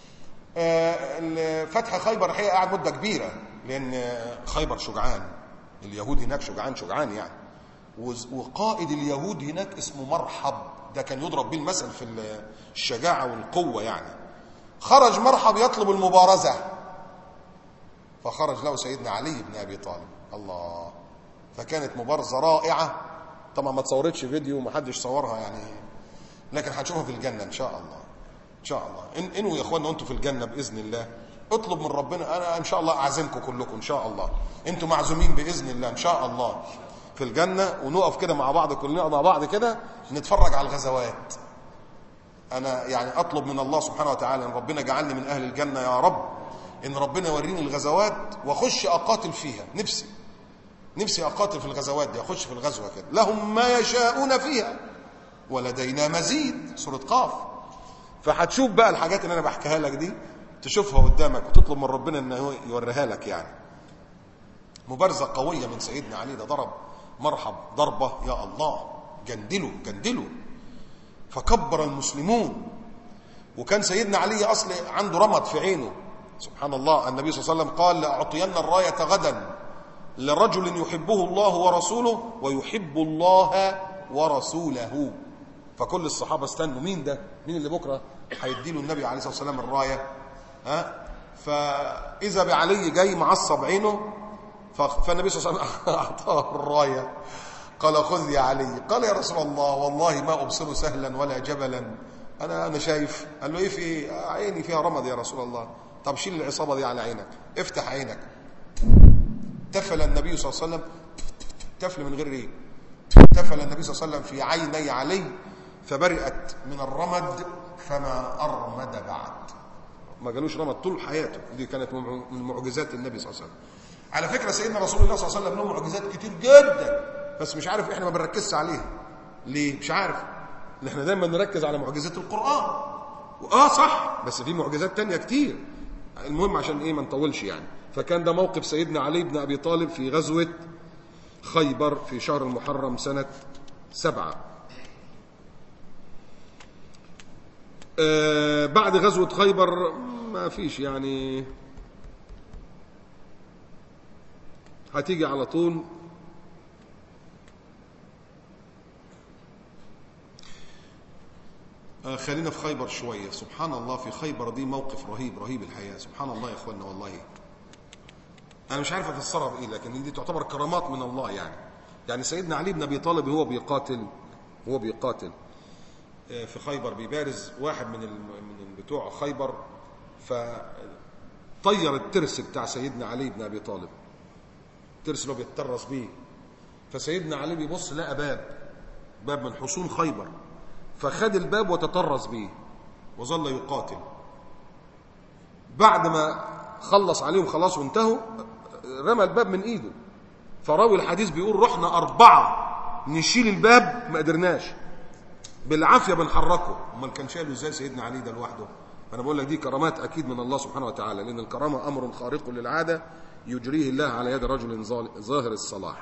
فتح خيبر الحقيقة قعد مدة كبيرة لأن خيبر شجعان اليهود هناك شجعان شجعان يعني وقائد اليهود هناك اسمه مرحب ده كان يضرب به المثل في الشجاعة والقوة يعني خرج مرحب يطلب المبارزة فخرج له سيدنا علي بن أبي طالب الله فكانت مبارزة رائعة طبعا ما تصورتش فيديو ما حدش صورها يعني لكن هنشوفها في الجنة إن شاء الله إن شاء الله إن إنوا يا إخواننا أنتوا في الجنة بإذن الله اطلب من ربنا أنا إن شاء الله أعزمكم كلكم إن شاء الله أنتوا معزومين بإذن الله إن شاء الله في الجنة ونقف كده مع بعض كلنا مع بعض كده نتفرج على الغزوات أنا يعني أطلب من الله سبحانه وتعالى أن ربنا جعلني من أهل الجنة يا رب إن ربنا يوريني الغزوات وأخش أقاتل فيها نفسي نفسي أقاتل في الغزوات دي أخش في الغزوة كده لهم ما يشاءون فيها ولدينا مزيد سورة قاف فهتشوف بقى الحاجات اللي أنا بحكيها لك دي تشوفها قدامك وتطلب من ربنا أنه يوريها لك يعني مبارزة قوية من سيدنا علي ده ضرب مرحب ضربة يا الله جندله جندله فكبر المسلمون وكان سيدنا علي أصل عنده رمد في عينه سبحان الله النبي صلى الله عليه وسلم قال لأعطين الراية غدا لرجل يحبه الله ورسوله ويحب الله ورسوله فكل الصحابة استنوا مين ده مين اللي بكرة هيديله النبي عليه الصلاة والسلام الراية ها فإذا بعلي جاي معصب عينه فالنبي صلى الله عليه وسلم أعطاه الراية قال خذ يا علي قال يا رسول الله والله ما أبصر سهلا ولا جبلا أنا أنا شايف قال له إيه في إيه عيني فيها رمد يا رسول الله طب شيل العصابة دي على عينك افتح عينك تفل النبي صلى الله عليه وسلم تفل من غير ايه تفل النبي صلى الله عليه وسلم في عيني علي فبرئت من الرمد فما أرمد بعد ما قالوش رمد طول حياته دي كانت من معجزات النبي صلى الله عليه وسلم على فكرة سيدنا رسول الله صلى الله عليه وسلم له معجزات كتير جدا بس مش عارف احنا ما بنركزش عليها ليه مش عارف احنا دايما نركز على معجزات القرآن اه صح بس في معجزات تانية كتير المهم عشان ايه ما نطولش يعني فكان ده موقف سيدنا علي بن ابي طالب في غزوة خيبر في شهر المحرم سنة سبعة آه بعد غزوة خيبر ما فيش يعني هتيجي على طول آه خلينا في خيبر شوية سبحان الله في خيبر دي موقف رهيب رهيب الحياة سبحان الله يا اخوانا والله انا مش عارف افسرها بايه لكن دي تعتبر كرامات من الله يعني يعني سيدنا علي بن ابي طالب هو بيقاتل هو بيقاتل آه في خيبر بيبارز واحد من من بتوع خيبر فطير الترس بتاع سيدنا علي بن ابي طالب الترس اللي هو بيترس بيه فسيدنا علي بيبص لقى باب باب من حصون خيبر فخد الباب وتطرز به وظل يقاتل بعد ما خلص عليهم خلاص وانتهوا رمى الباب من ايده فراوي الحديث بيقول رحنا أربعة نشيل الباب ما قدرناش بالعافية بنحركه امال كان شايله ازاي سيدنا علي ده لوحده انا بقول لك دي كرامات اكيد من الله سبحانه وتعالى لان الكرامة امر خارق للعادة يجريه الله على يد رجل ظاهر الصلاح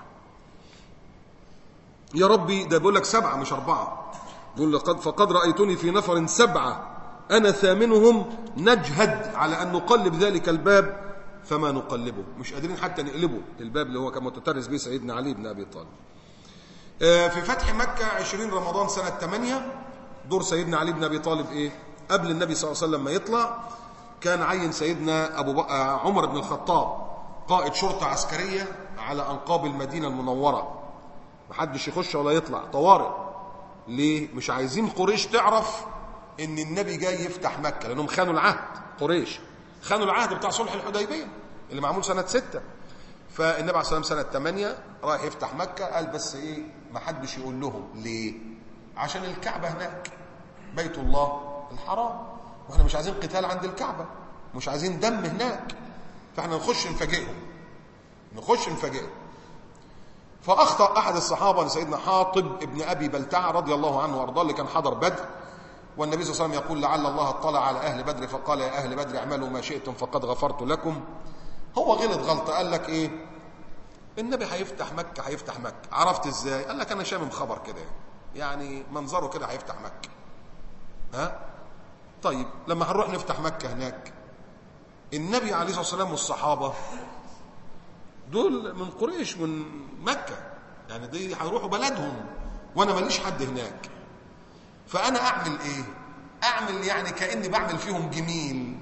يا ربي ده بيقول لك سبعة مش أربعة يقول لقد فقد رأيتني في نفر سبعة أنا ثامنهم نجهد على أن نقلب ذلك الباب فما نقلبه مش قادرين حتى نقلبه الباب اللي هو كان متترس به سيدنا علي بن أبي طالب في فتح مكة 20 رمضان سنة 8 دور سيدنا علي بن أبي طالب إيه قبل النبي صلى الله عليه وسلم ما يطلع كان عين سيدنا أبو بق... عمر بن الخطاب قائد شرطة عسكرية على أنقاب المدينة المنورة محدش يخش ولا يطلع طوارئ ليه مش عايزين قريش تعرف ان النبي جاي يفتح مكة لانهم خانوا العهد قريش خانوا العهد بتاع صلح الحديبية اللي معمول سنة ستة فالنبي عليه الصلاه والسلام سنه 8 رايح يفتح مكه قال بس ايه ما حدش يقول لهم ليه عشان الكعبه هناك بيت الله الحرام واحنا مش عايزين قتال عند الكعبه مش عايزين دم هناك فاحنا نخش نفاجئهم نخش نفاجئهم فاخطا احد الصحابه لسيدنا حاطب ابن ابي بلتعه رضي الله عنه وارضاه اللي كان حضر بدر والنبي صلى الله عليه وسلم يقول لعل الله اطلع على اهل بدر فقال يا اهل بدر اعملوا ما شئتم فقد غفرت لكم هو غلط غلطه قال لك ايه النبي هيفتح مكه هيفتح مكه عرفت ازاي قال لك انا شامم خبر كده يعني منظره كده هيفتح مكه ها طيب لما هنروح نفتح مكه هناك النبي عليه الصلاه والسلام والصحابه دول من قريش من مكه يعني دي هيروحوا بلدهم وانا ماليش حد هناك فانا اعمل ايه اعمل يعني كاني بعمل فيهم جميل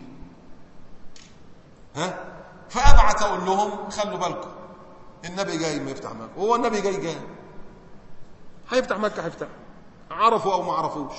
ها فابعت اقول لهم خلوا بالكم النبي جاي ما يفتح مكه هو النبي جاي جاي هيفتح مكه هيفتح عرفوا او ما عرفوش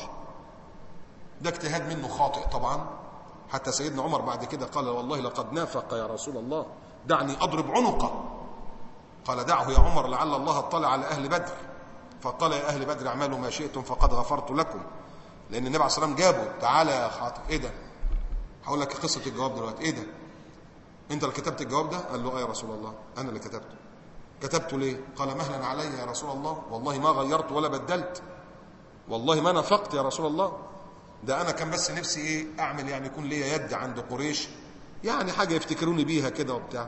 ده اجتهاد منه خاطئ طبعا حتى سيدنا عمر بعد كده قال والله لقد نافق يا رسول الله دعني اضرب عنقه قال دعه يا عمر لعل الله اطلع على اهل بدر فقال يا اهل بدر اعملوا ما شئتم فقد غفرت لكم لان النبي عليه الصلاه والسلام جابه تعالى يا خاطئ ايه ده هقول لك قصه الجواب دلوقتي ايه ده انت اللي كتبت الجواب ده قال له اه يا رسول الله انا اللي كتبته كتبته ليه قال مهلا علي يا رسول الله والله ما غيرت ولا بدلت والله ما نفقت يا رسول الله ده انا كان بس نفسي ايه اعمل يعني يكون ليا يد عند قريش يعني حاجه يفتكروني بيها كده وبتاع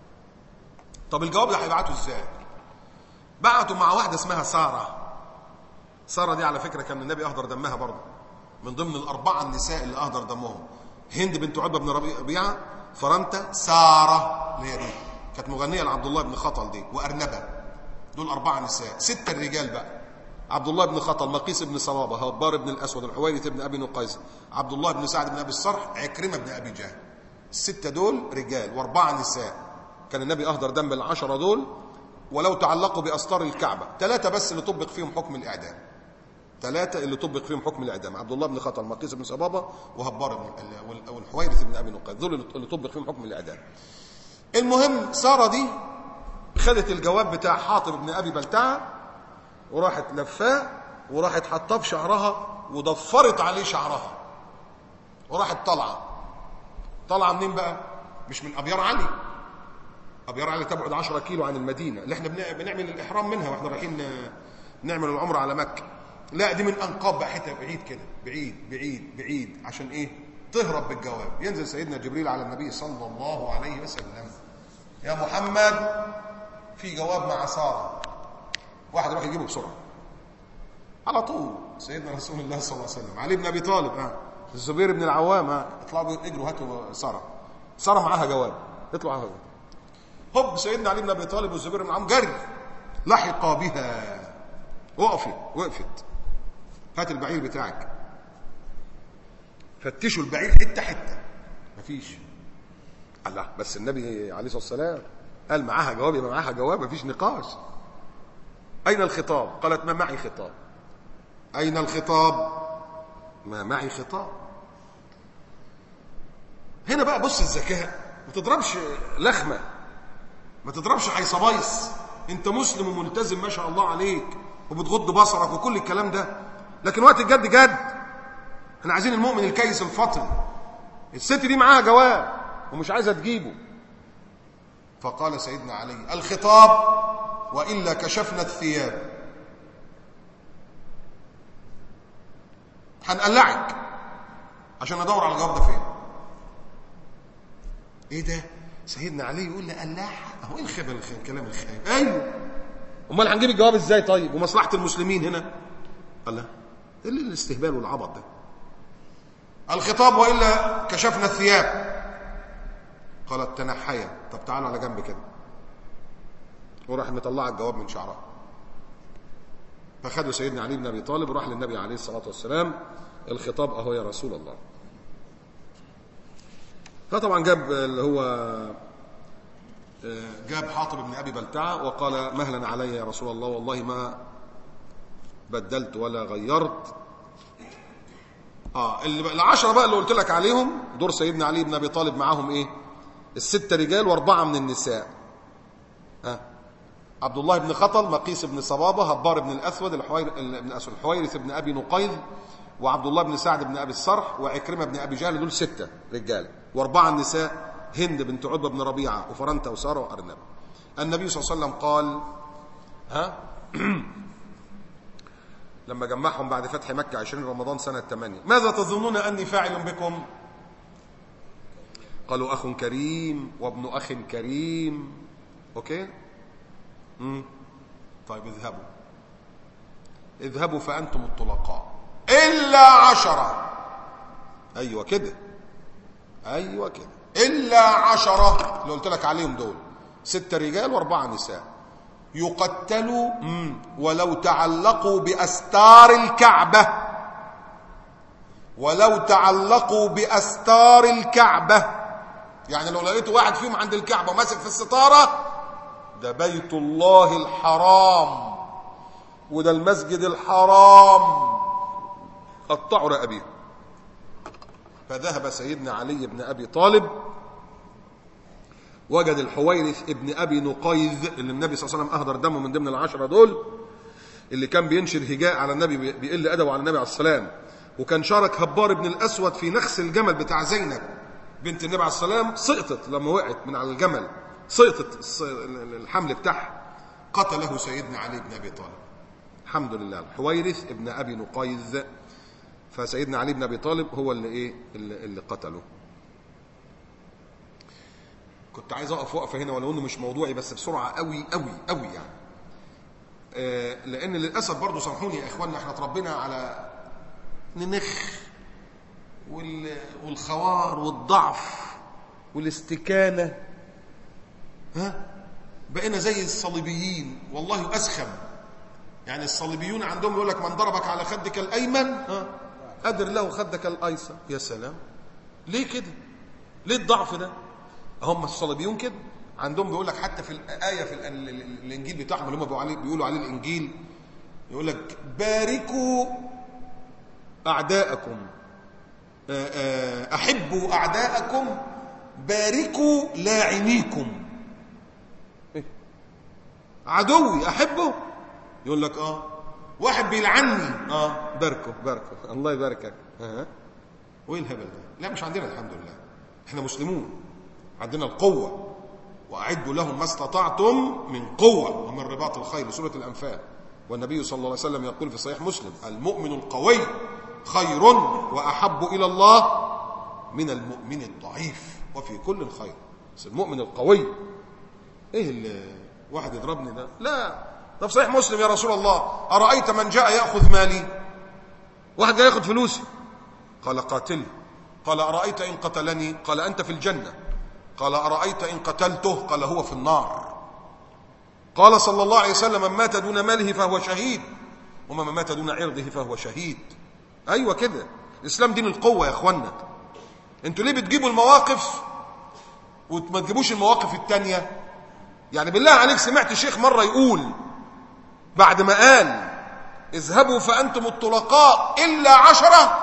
طب الجواب ده هيبعته ازاي بعتوا مع واحده اسمها ساره ساره دي على فكره كان النبي اهدر دمها برضه من ضمن الاربعه النساء اللي اهدر دمهم هند بنت عتبه بن ربيعه فرنتا ساره اللي هي دي كانت مغنيه لعبد الله بن خطل دي وارنبه دول اربعه نساء سته الرجال بقى عبد الله بن خطل مقيس بن صوابه هبار بن الاسود الحويرث بن ابي نقيس عبد الله بن سعد بن ابي الصرح عكرمه بن ابي جهل السته دول رجال واربعه نساء كان النبي اهدر دم العشره دول ولو تعلقوا باستار الكعبه ثلاثه بس اللي طبق فيهم حكم الاعدام ثلاثه اللي طبق فيهم حكم الاعدام عبد الله بن خطل مقيس بن صبابه وهبار بن والحويرث بن ابي نقيس دول اللي طبق فيهم حكم الاعدام المهم ساره دي خدت الجواب بتاع حاطب بن ابي بلتعه وراحت لفاه وراحت حطاه في شعرها وضفرت عليه شعرها وراحت طالعه طالعه منين بقى مش من ابيار علي ابيار علي تبعد 10 كيلو عن المدينه اللي احنا بنعمل الاحرام منها واحنا رايحين نعمل العمره على مكه لا دي من انقاب بقى حته بعيد كده بعيد بعيد بعيد عشان ايه تهرب بالجواب ينزل سيدنا جبريل على النبي صلى الله عليه وسلم يا محمد في جواب مع ساره واحد يروح يجيبه بسرعه على طول سيدنا رسول الله صلى الله عليه وسلم علي بن ابي طالب ها الزبير بن العوام ها اطلعوا اجروا هاتوا ساره ساره معاها جواب اطلعوا معاها جواب هوب سيدنا علي بن ابي طالب والزبير بن العوام جري لحق بها وقفت وقفت هات البعير بتاعك فتشوا البعير حته حته مفيش الله بس النبي عليه الصلاه والسلام قال معاها جواب يبقى معاها جواب مفيش نقاش أين الخطاب؟ قالت ما معي خطاب أين الخطاب؟ ما معي خطاب هنا بقى بص الذكاء ما تضربش لخمة ما تضربش حيصبايص انت مسلم وملتزم ما شاء الله عليك وبتغض بصرك وكل الكلام ده لكن وقت الجد جد احنا عايزين المؤمن الكيس الفطن الست دي معاها جواب ومش عايزه تجيبه فقال سيدنا علي الخطاب والا كشفنا الثياب هنقلعك عشان ندور على الجواب ده فين ايه ده سيدنا علي يقول لي قلاعها اهو ايه الخبل الكلام الخايب ايوه امال هنجيب الجواب ازاي طيب ومصلحه المسلمين هنا قال لا ايه اللي الاستهبال والعبط ده الخطاب والا كشفنا الثياب قالت تنحيا طب تعالوا على جنب كده وراح مطلع الجواب من شعرها فخدوا سيدنا علي بن ابي طالب وراح للنبي عليه الصلاه والسلام الخطاب اهو يا رسول الله فطبعا جاب اللي هو جاب حاطب بن ابي بلتعه وقال مهلا علي يا رسول الله والله ما بدلت ولا غيرت اه اللي العشره بقى اللي قلت لك عليهم دور سيدنا علي بن ابي طالب معاهم ايه الستة رجال واربعة من النساء عبد الله بن خطل مقيس بن صبابة هبار بن الأسود الحوير بن أسود الحويرث بن أبي نقيض وعبد الله بن سعد بن أبي الصرح وعكرمة بن أبي جهل دول ستة رجال وأربعة نساء هند بنت عتبة بن ربيعة وفرنتا وسارة وأرنب النبي صلى الله عليه وسلم قال ها لما جمعهم بعد فتح مكة 20 رمضان سنة 8 ماذا تظنون أني فاعل بكم قالوا أخ كريم وابن أخ كريم أوكي مم. طيب اذهبوا اذهبوا فأنتم الطلقاء إلا عشرة أيوة كده أيوة كده إلا عشرة اللي قلت لك عليهم دول ستة رجال وأربعة نساء يقتلوا مم. ولو تعلقوا بأستار الكعبة ولو تعلقوا بأستار الكعبة يعني لو لقيت واحد فيهم عند الكعبة ماسك في الستارة ده بيت الله الحرام وده المسجد الحرام قطعوا رقبيه فذهب سيدنا علي بن أبي طالب وجد الحويرث ابن أبي نقيذ اللي النبي صلى الله عليه وسلم أهدر دمه من ضمن العشرة دول اللي كان بينشر هجاء على النبي بيقل أدبه على النبي عليه السلام وكان شارك هبار بن الأسود في نخس الجمل بتاع زينب بنت النبي عليه السلام سقطت لما وقعت من على الجمل سقطت الحمل بتاعها قتله سيدنا علي بن أبي طالب الحمد لله الحويرث ابن أبي نقيذ فسيدنا علي بن أبي طالب هو اللي إيه اللي, اللي قتله كنت عايز اقف وقفه هنا ولو انه مش موضوعي بس بسرعه قوي قوي قوي يعني آه لان للاسف برضه سامحوني يا اخواننا احنا اتربينا على ننخ والخوار والضعف والاستكانه ها بقينا زي الصليبيين والله اسخم يعني الصليبيون عندهم يقول لك من ضربك على خدك الايمن ها قدر له خدك الايسر يا سلام ليه كده ليه الضعف ده هم الصليبيون كده عندهم بيقول لك حتى في الآية في الإنجيل بتاعهم اللي هم بيقولوا عليه, بيقولوا عليه الإنجيل يقول لك باركوا أعداءكم أحبوا أعداءكم باركوا لاعنيكم عدوي أحبه يقول لك آه واحد بيلعني آه باركه باركه الله يباركك آه. وإيه الهبل ده لا مش عندنا الحمد لله احنا مسلمون عندنا القوة وأعدوا لهم ما استطعتم من قوة ومن رباط الخير سورة الأنفال والنبي صلى الله عليه وسلم يقول في صحيح مسلم المؤمن القوي خير وأحب إلى الله من المؤمن الضعيف وفي كل خير بس المؤمن القوي ايه اللي واحد يضربني ده لا ده في صحيح مسلم يا رسول الله أرأيت من جاء يأخذ مالي واحد جاي ياخذ فلوسي قال قاتله قال أرأيت إن قتلني قال أنت في الجنة قال أرأيت إن قتلته قال هو في النار قال صلى الله عليه وسلم من مات دون ماله فهو شهيد ومن مات دون عرضه فهو شهيد أيوة كده الإسلام دين القوة يا أخوانا انتوا ليه بتجيبوا المواقف وما تجيبوش المواقف التانية يعني بالله عليك سمعت شيخ مرة يقول بعد ما قال اذهبوا فأنتم الطلقاء إلا عشرة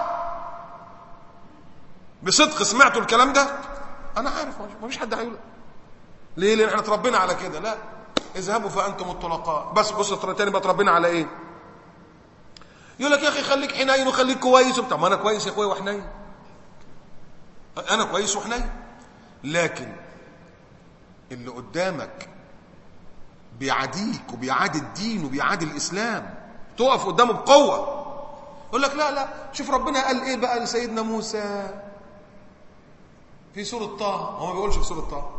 بصدق سمعتوا الكلام ده انا عارف ما فيش حد هيقول ليه لان احنا اتربينا على كده لا اذهبوا فانتم الطلقاء بس بص تاني بقى اتربينا على ايه يقول لك يا اخي خليك حنين وخليك كويس طب ما انا كويس يا اخويا وحنين انا كويس وحنين لكن اللي قدامك بيعاديك وبيعادي الدين وبيعادي الاسلام تقف قدامه بقوه يقول لك لا لا شوف ربنا قال ايه بقى لسيدنا موسى في سورة طه هو ما بيقولش في سورة طه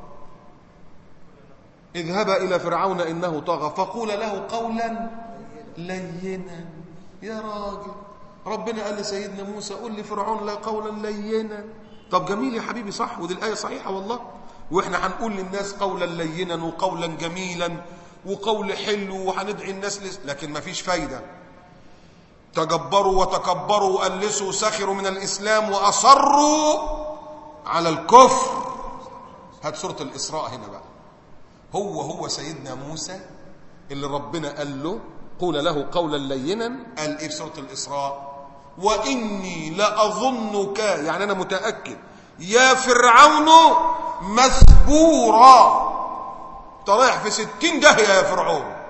اذهبا إلى فرعون إنه طغى فقول له قولا لينا يا راجل ربنا قال لسيدنا موسى قل لفرعون لا قولا لينا طب جميل يا حبيبي صح ودي الآية صحيحة والله وإحنا هنقول للناس قولا لينا وقولا جميلا وقول حلو وهندعي الناس لس... لكن ما فيش فايدة تجبروا وتكبروا وألسوا سخروا من الإسلام وأصروا على الكفر هات سورة الإسراء هنا بقى هو هو سيدنا موسى اللي ربنا قال له قول له قولا لينا قال ايه في سورة الإسراء وإني لأظنك يعني أنا متأكد يا فرعون مثبورا انت رايح في ستين داهية يا فرعون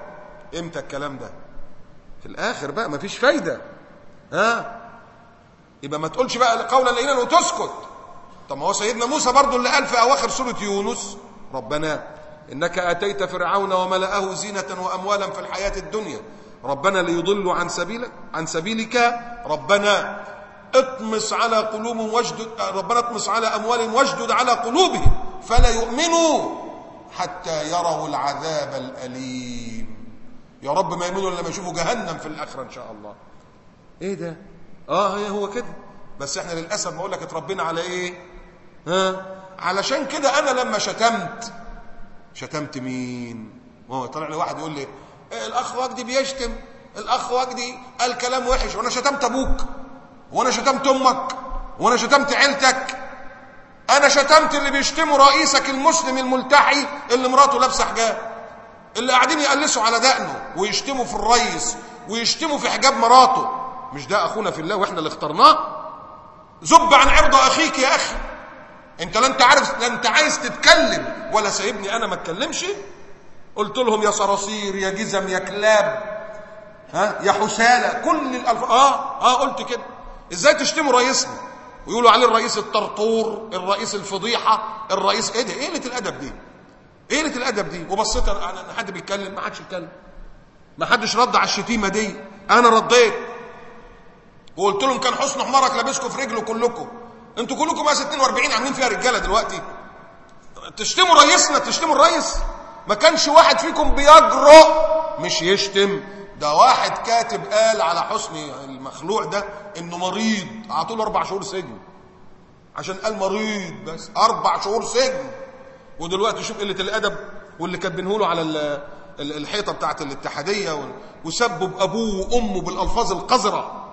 امتى الكلام ده في الاخر بقى مفيش فايده ها يبقى ما تقولش بقى قولا لينا وتسكت طب ما هو سيدنا موسى برضو اللي قال في اواخر سوره يونس ربنا انك اتيت فرعون وملأه زينه واموالا في الحياه الدنيا ربنا ليضلوا عن سبيلك عن سبيلك ربنا اطمس على قلوبهم واشدد ربنا اطمس على اموالهم واشدد على قلوبهم فلا يؤمنوا حتى يروا العذاب الاليم يا رب ما يؤمنوا الا لما يشوفوا جهنم في الاخره ان شاء الله ايه ده اه هي هو كده بس احنا للاسف بقول لك اتربينا على ايه ها علشان كده انا لما شتمت شتمت مين هو طلع لي واحد يقول لي إيه الاخ وجدي بيشتم الاخ وجدي قال كلام وحش وانا شتمت ابوك وانا شتمت امك وانا شتمت عيلتك انا شتمت اللي بيشتموا رئيسك المسلم الملتحي اللي مراته لابسه حجاب اللي قاعدين يقلسوا على دقنه ويشتموا في الرئيس ويشتموا في حجاب مراته مش ده اخونا في الله واحنا اللي اخترناه زب عن عرض اخيك يا اخي انت لا انت عارف لا انت عايز تتكلم ولا سايبني انا ما اتكلمش قلت لهم يا صراصير يا جزم يا كلاب ها يا حساله كل الالف اه اه قلت كده ازاي تشتموا رئيسنا ويقولوا عليه الرئيس الطرطور الرئيس الفضيحه الرئيس ايه ده ايه قله الادب دي ايه قله الادب دي وبصيت انا حد بيتكلم ما حدش يتكلم ما حدش رد على الشتيمه دي انا رديت وقلت لهم كان حسن حمارك لابسكم في رجله كلكم انتوا كلكم بقى 42 عاملين فيها رجاله دلوقتي تشتموا رئيسنا تشتموا الرئيس ما كانش واحد فيكم بيجرؤ مش يشتم ده واحد كاتب قال على حسني المخلوع ده انه مريض اعطوا له اربع شهور سجن عشان قال مريض بس اربع شهور سجن ودلوقتي شوف قله الادب واللي كاتبينه له على الحيطه بتاعت الاتحاديه وسبوا بابوه وامه بالالفاظ القذره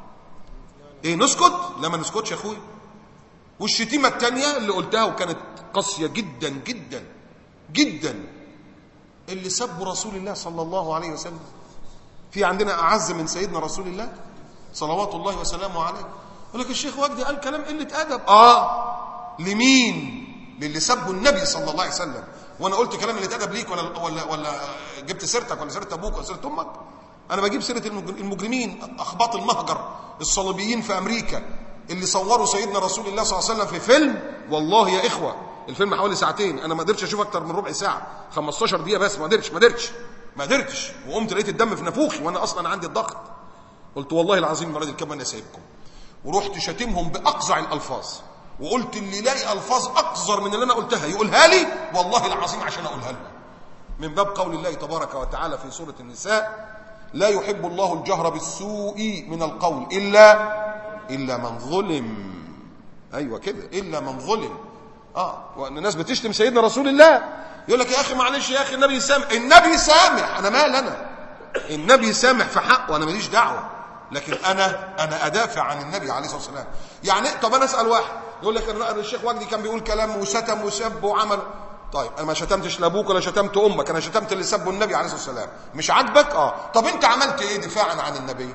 ايه نسكت لا ما نسكتش يا اخويا والشتيمه الثانيه اللي قلتها وكانت قاسيه جدا جدا جدا اللي سبوا رسول الله صلى الله عليه وسلم في عندنا اعز من سيدنا رسول الله صلوات الله وسلامه عليه يقول لك الشيخ وجدي قال كلام قله ادب اه لمين للي سبوا النبي صلى الله عليه وسلم وانا قلت كلام قله ادب ليك ولا ولا ولا جبت سيرتك ولا سيره ابوك ولا سيره امك انا بجيب سيره المجرمين اخباط المهجر الصليبيين في امريكا اللي صوروا سيدنا رسول الله صلى الله عليه وسلم في فيلم والله يا اخوه الفيلم حوالي ساعتين انا ما قدرتش اشوف اكتر من ربع ساعه 15 دقيقه بس ما قدرتش ما قدرتش ما قدرتش وقمت لقيت الدم في نافوخي وانا اصلا عندي الضغط قلت والله العظيم مراد الكلمه انا سايبكم ورحت شاتمهم باقزع الالفاظ وقلت اللي يلاقي الفاظ اقذر من اللي انا قلتها يقولها لي والله العظيم عشان اقولها له من باب قول الله تبارك وتعالى في سوره النساء لا يحب الله الجهر بالسوء من القول الا الا من ظلم ايوه كده الا من ظلم اه وان الناس بتشتم سيدنا رسول الله يقول لك يا اخي معلش يا اخي النبي سامح النبي سامح انا مال انا النبي سامح في حقه وانا ماليش دعوه لكن انا انا ادافع عن النبي عليه الصلاه والسلام يعني طب انا اسال واحد يقول لك الشيخ وجدي كان بيقول كلام وشتم وسب وعمل طيب انا ما شتمتش لا ابوك ولا شتمت امك انا شتمت اللي سبوا النبي عليه الصلاه والسلام مش عاجبك اه طب انت عملت ايه دفاعا عن النبي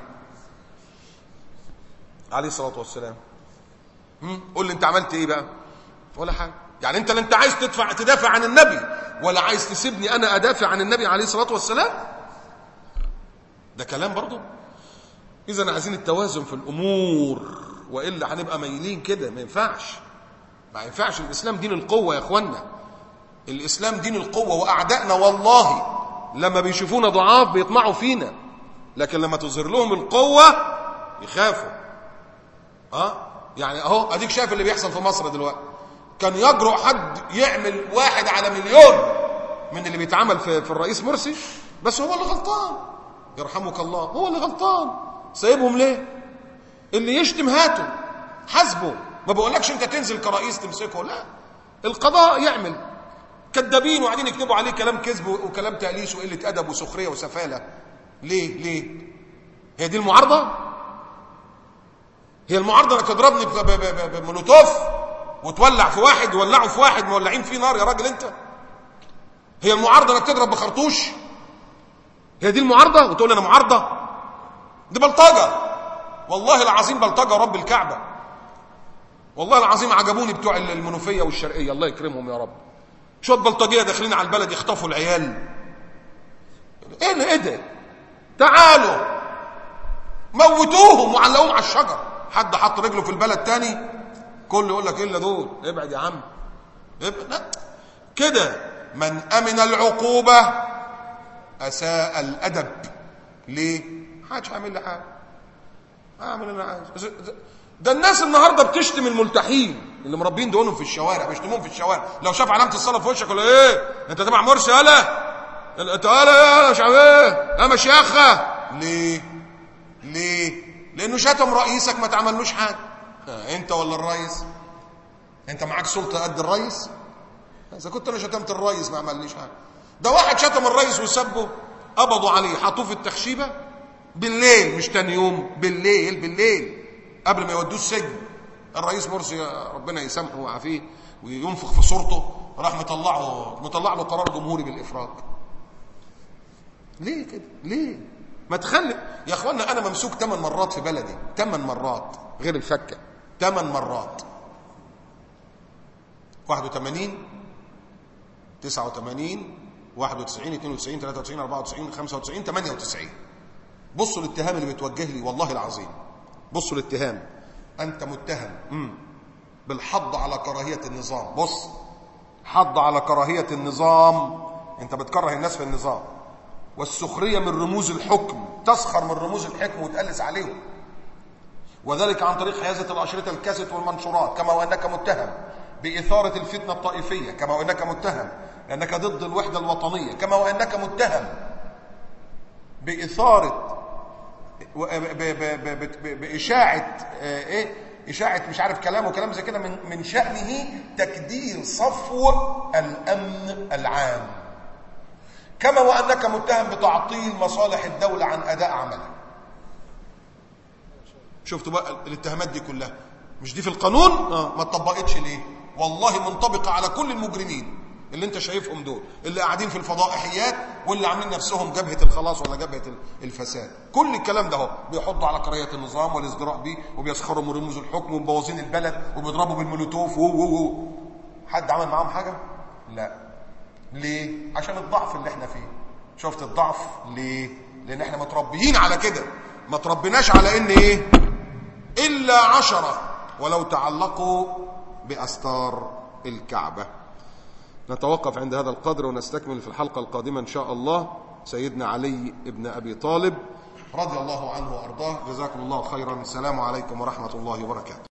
عليه الصلاه والسلام قول لي انت عملت ايه بقى ولا حاجه يعني انت لا انت عايز تدفع تدافع عن النبي ولا عايز تسيبني انا ادافع عن النبي عليه الصلاه والسلام ده كلام برضه اذا عايزين التوازن في الامور والا هنبقى مايلين كده ما ينفعش ما ينفعش الاسلام دين القوه يا اخوانا الاسلام دين القوه واعدائنا والله لما بيشوفونا ضعاف بيطمعوا فينا لكن لما تظهر لهم القوه يخافوا اه يعني اهو اديك شايف اللي بيحصل في مصر دلوقتي كان يجرؤ حد يعمل واحد على مليون من اللي بيتعمل في, في الرئيس مرسي بس هو اللي غلطان يرحمك الله هو اللي غلطان سايبهم ليه اللي يشتم هاته حاسبه ما بقولكش انت تنزل كرئيس تمسكه لا القضاء يعمل كذابين وقاعدين يكتبوا عليه كلام كذب وكلام تأليس وقلة أدب وسخرية وسفالة ليه ليه هي دي المعارضة هي المعارضة انك تضربني بمولوتوف وتولع في واحد يولعوا في واحد مولعين فيه نار يا راجل انت هي المعارضة انك تضرب بخرطوش هي دي المعارضة وتقول لي انا معارضة دي بلطجة والله العظيم بلطجة رب الكعبة والله العظيم عجبوني بتوع المنوفية والشرقية الله يكرمهم يا رب شويه بلطجيه داخلين على البلد يخطفوا العيال ايه اللي ايه ده تعالوا موتوهم وعلقوهم على الشجر حد حط رجله في البلد تاني كله يقول لك الا دول ابعد يا عم ابعد لا كده من امن العقوبه اساء الادب ليه محدش هيعمل لي حاجه اعمل اللي انا عايزه ده الناس النهارده بتشتم الملتحين اللي مربين دهونهم في الشوارع بيشتموهم في الشوارع لو شاف علامه الصلاه في وشك ولا ايه انت تبع مرسي يالا انت يالا يا مش عارف ايه يا مشيخه ليه ليه لانه شتم رئيسك ما تعملوش حاجه انت ولا الرئيس انت معاك سلطه قد الرئيس اذا كنت انا شتمت الرئيس ما عمليش حاجه ده واحد شتم الرئيس وسبه قبضوا عليه حطوه في التخشيبه بالليل مش تاني يوم بالليل بالليل قبل ما يودوه السجن الرئيس مرسي ربنا يسامحه ويعافيه وينفخ في صورته راح مطلعه مطلع له قرار جمهوري بالافراج ليه كده ليه ما تخلي يا اخوانا انا ممسوك ثمان مرات في بلدي ثمان مرات غير الفكه ثمان مرات 81 89 91 92 93 94 95 98 بصوا الاتهام اللي بيتوجه لي والله العظيم بصوا الاتهام انت متهم مم. بالحض على كراهيه النظام بص حض على كراهيه النظام انت بتكره الناس في النظام والسخريه من رموز الحكم تسخر من رموز الحكم وتقلس عليهم وذلك عن طريق حيازه الاشرطه الكاسيت والمنشورات كما وانك متهم باثاره الفتنه الطائفيه كما وانك متهم لانك ضد الوحده الوطنيه كما وانك متهم باثاره باشاعه ايه اشاعه مش عارف كلام وكلام زي كده من من شانه تكدير صفو الامن العام كما وانك متهم بتعطيل مصالح الدوله عن اداء عملها شفتوا بقى الاتهامات دي كلها مش دي في القانون آه. ما اتطبقتش ليه والله منطبقه على كل المجرمين اللي انت شايفهم دول اللي قاعدين في الفضائحيات واللي عاملين نفسهم جبهه الخلاص ولا جبهه الفساد كل الكلام ده اهو بيحطوا على كراهيه النظام والازدراء بيه وبيسخروا من رموز الحكم ومبوظين البلد وبيضربوا بالمولوتوف و و حد عمل معاهم حاجه لا ليه عشان الضعف اللي احنا فيه شفت الضعف ليه لان احنا متربيين على كده ما تربيناش على ان ايه الا عشره ولو تعلقوا باستار الكعبه نتوقف عند هذا القدر ونستكمل في الحلقة القادمة إن شاء الله سيدنا علي ابن أبي طالب رضي الله عنه وأرضاه جزاكم الله خيرا السلام عليكم ورحمة الله وبركاته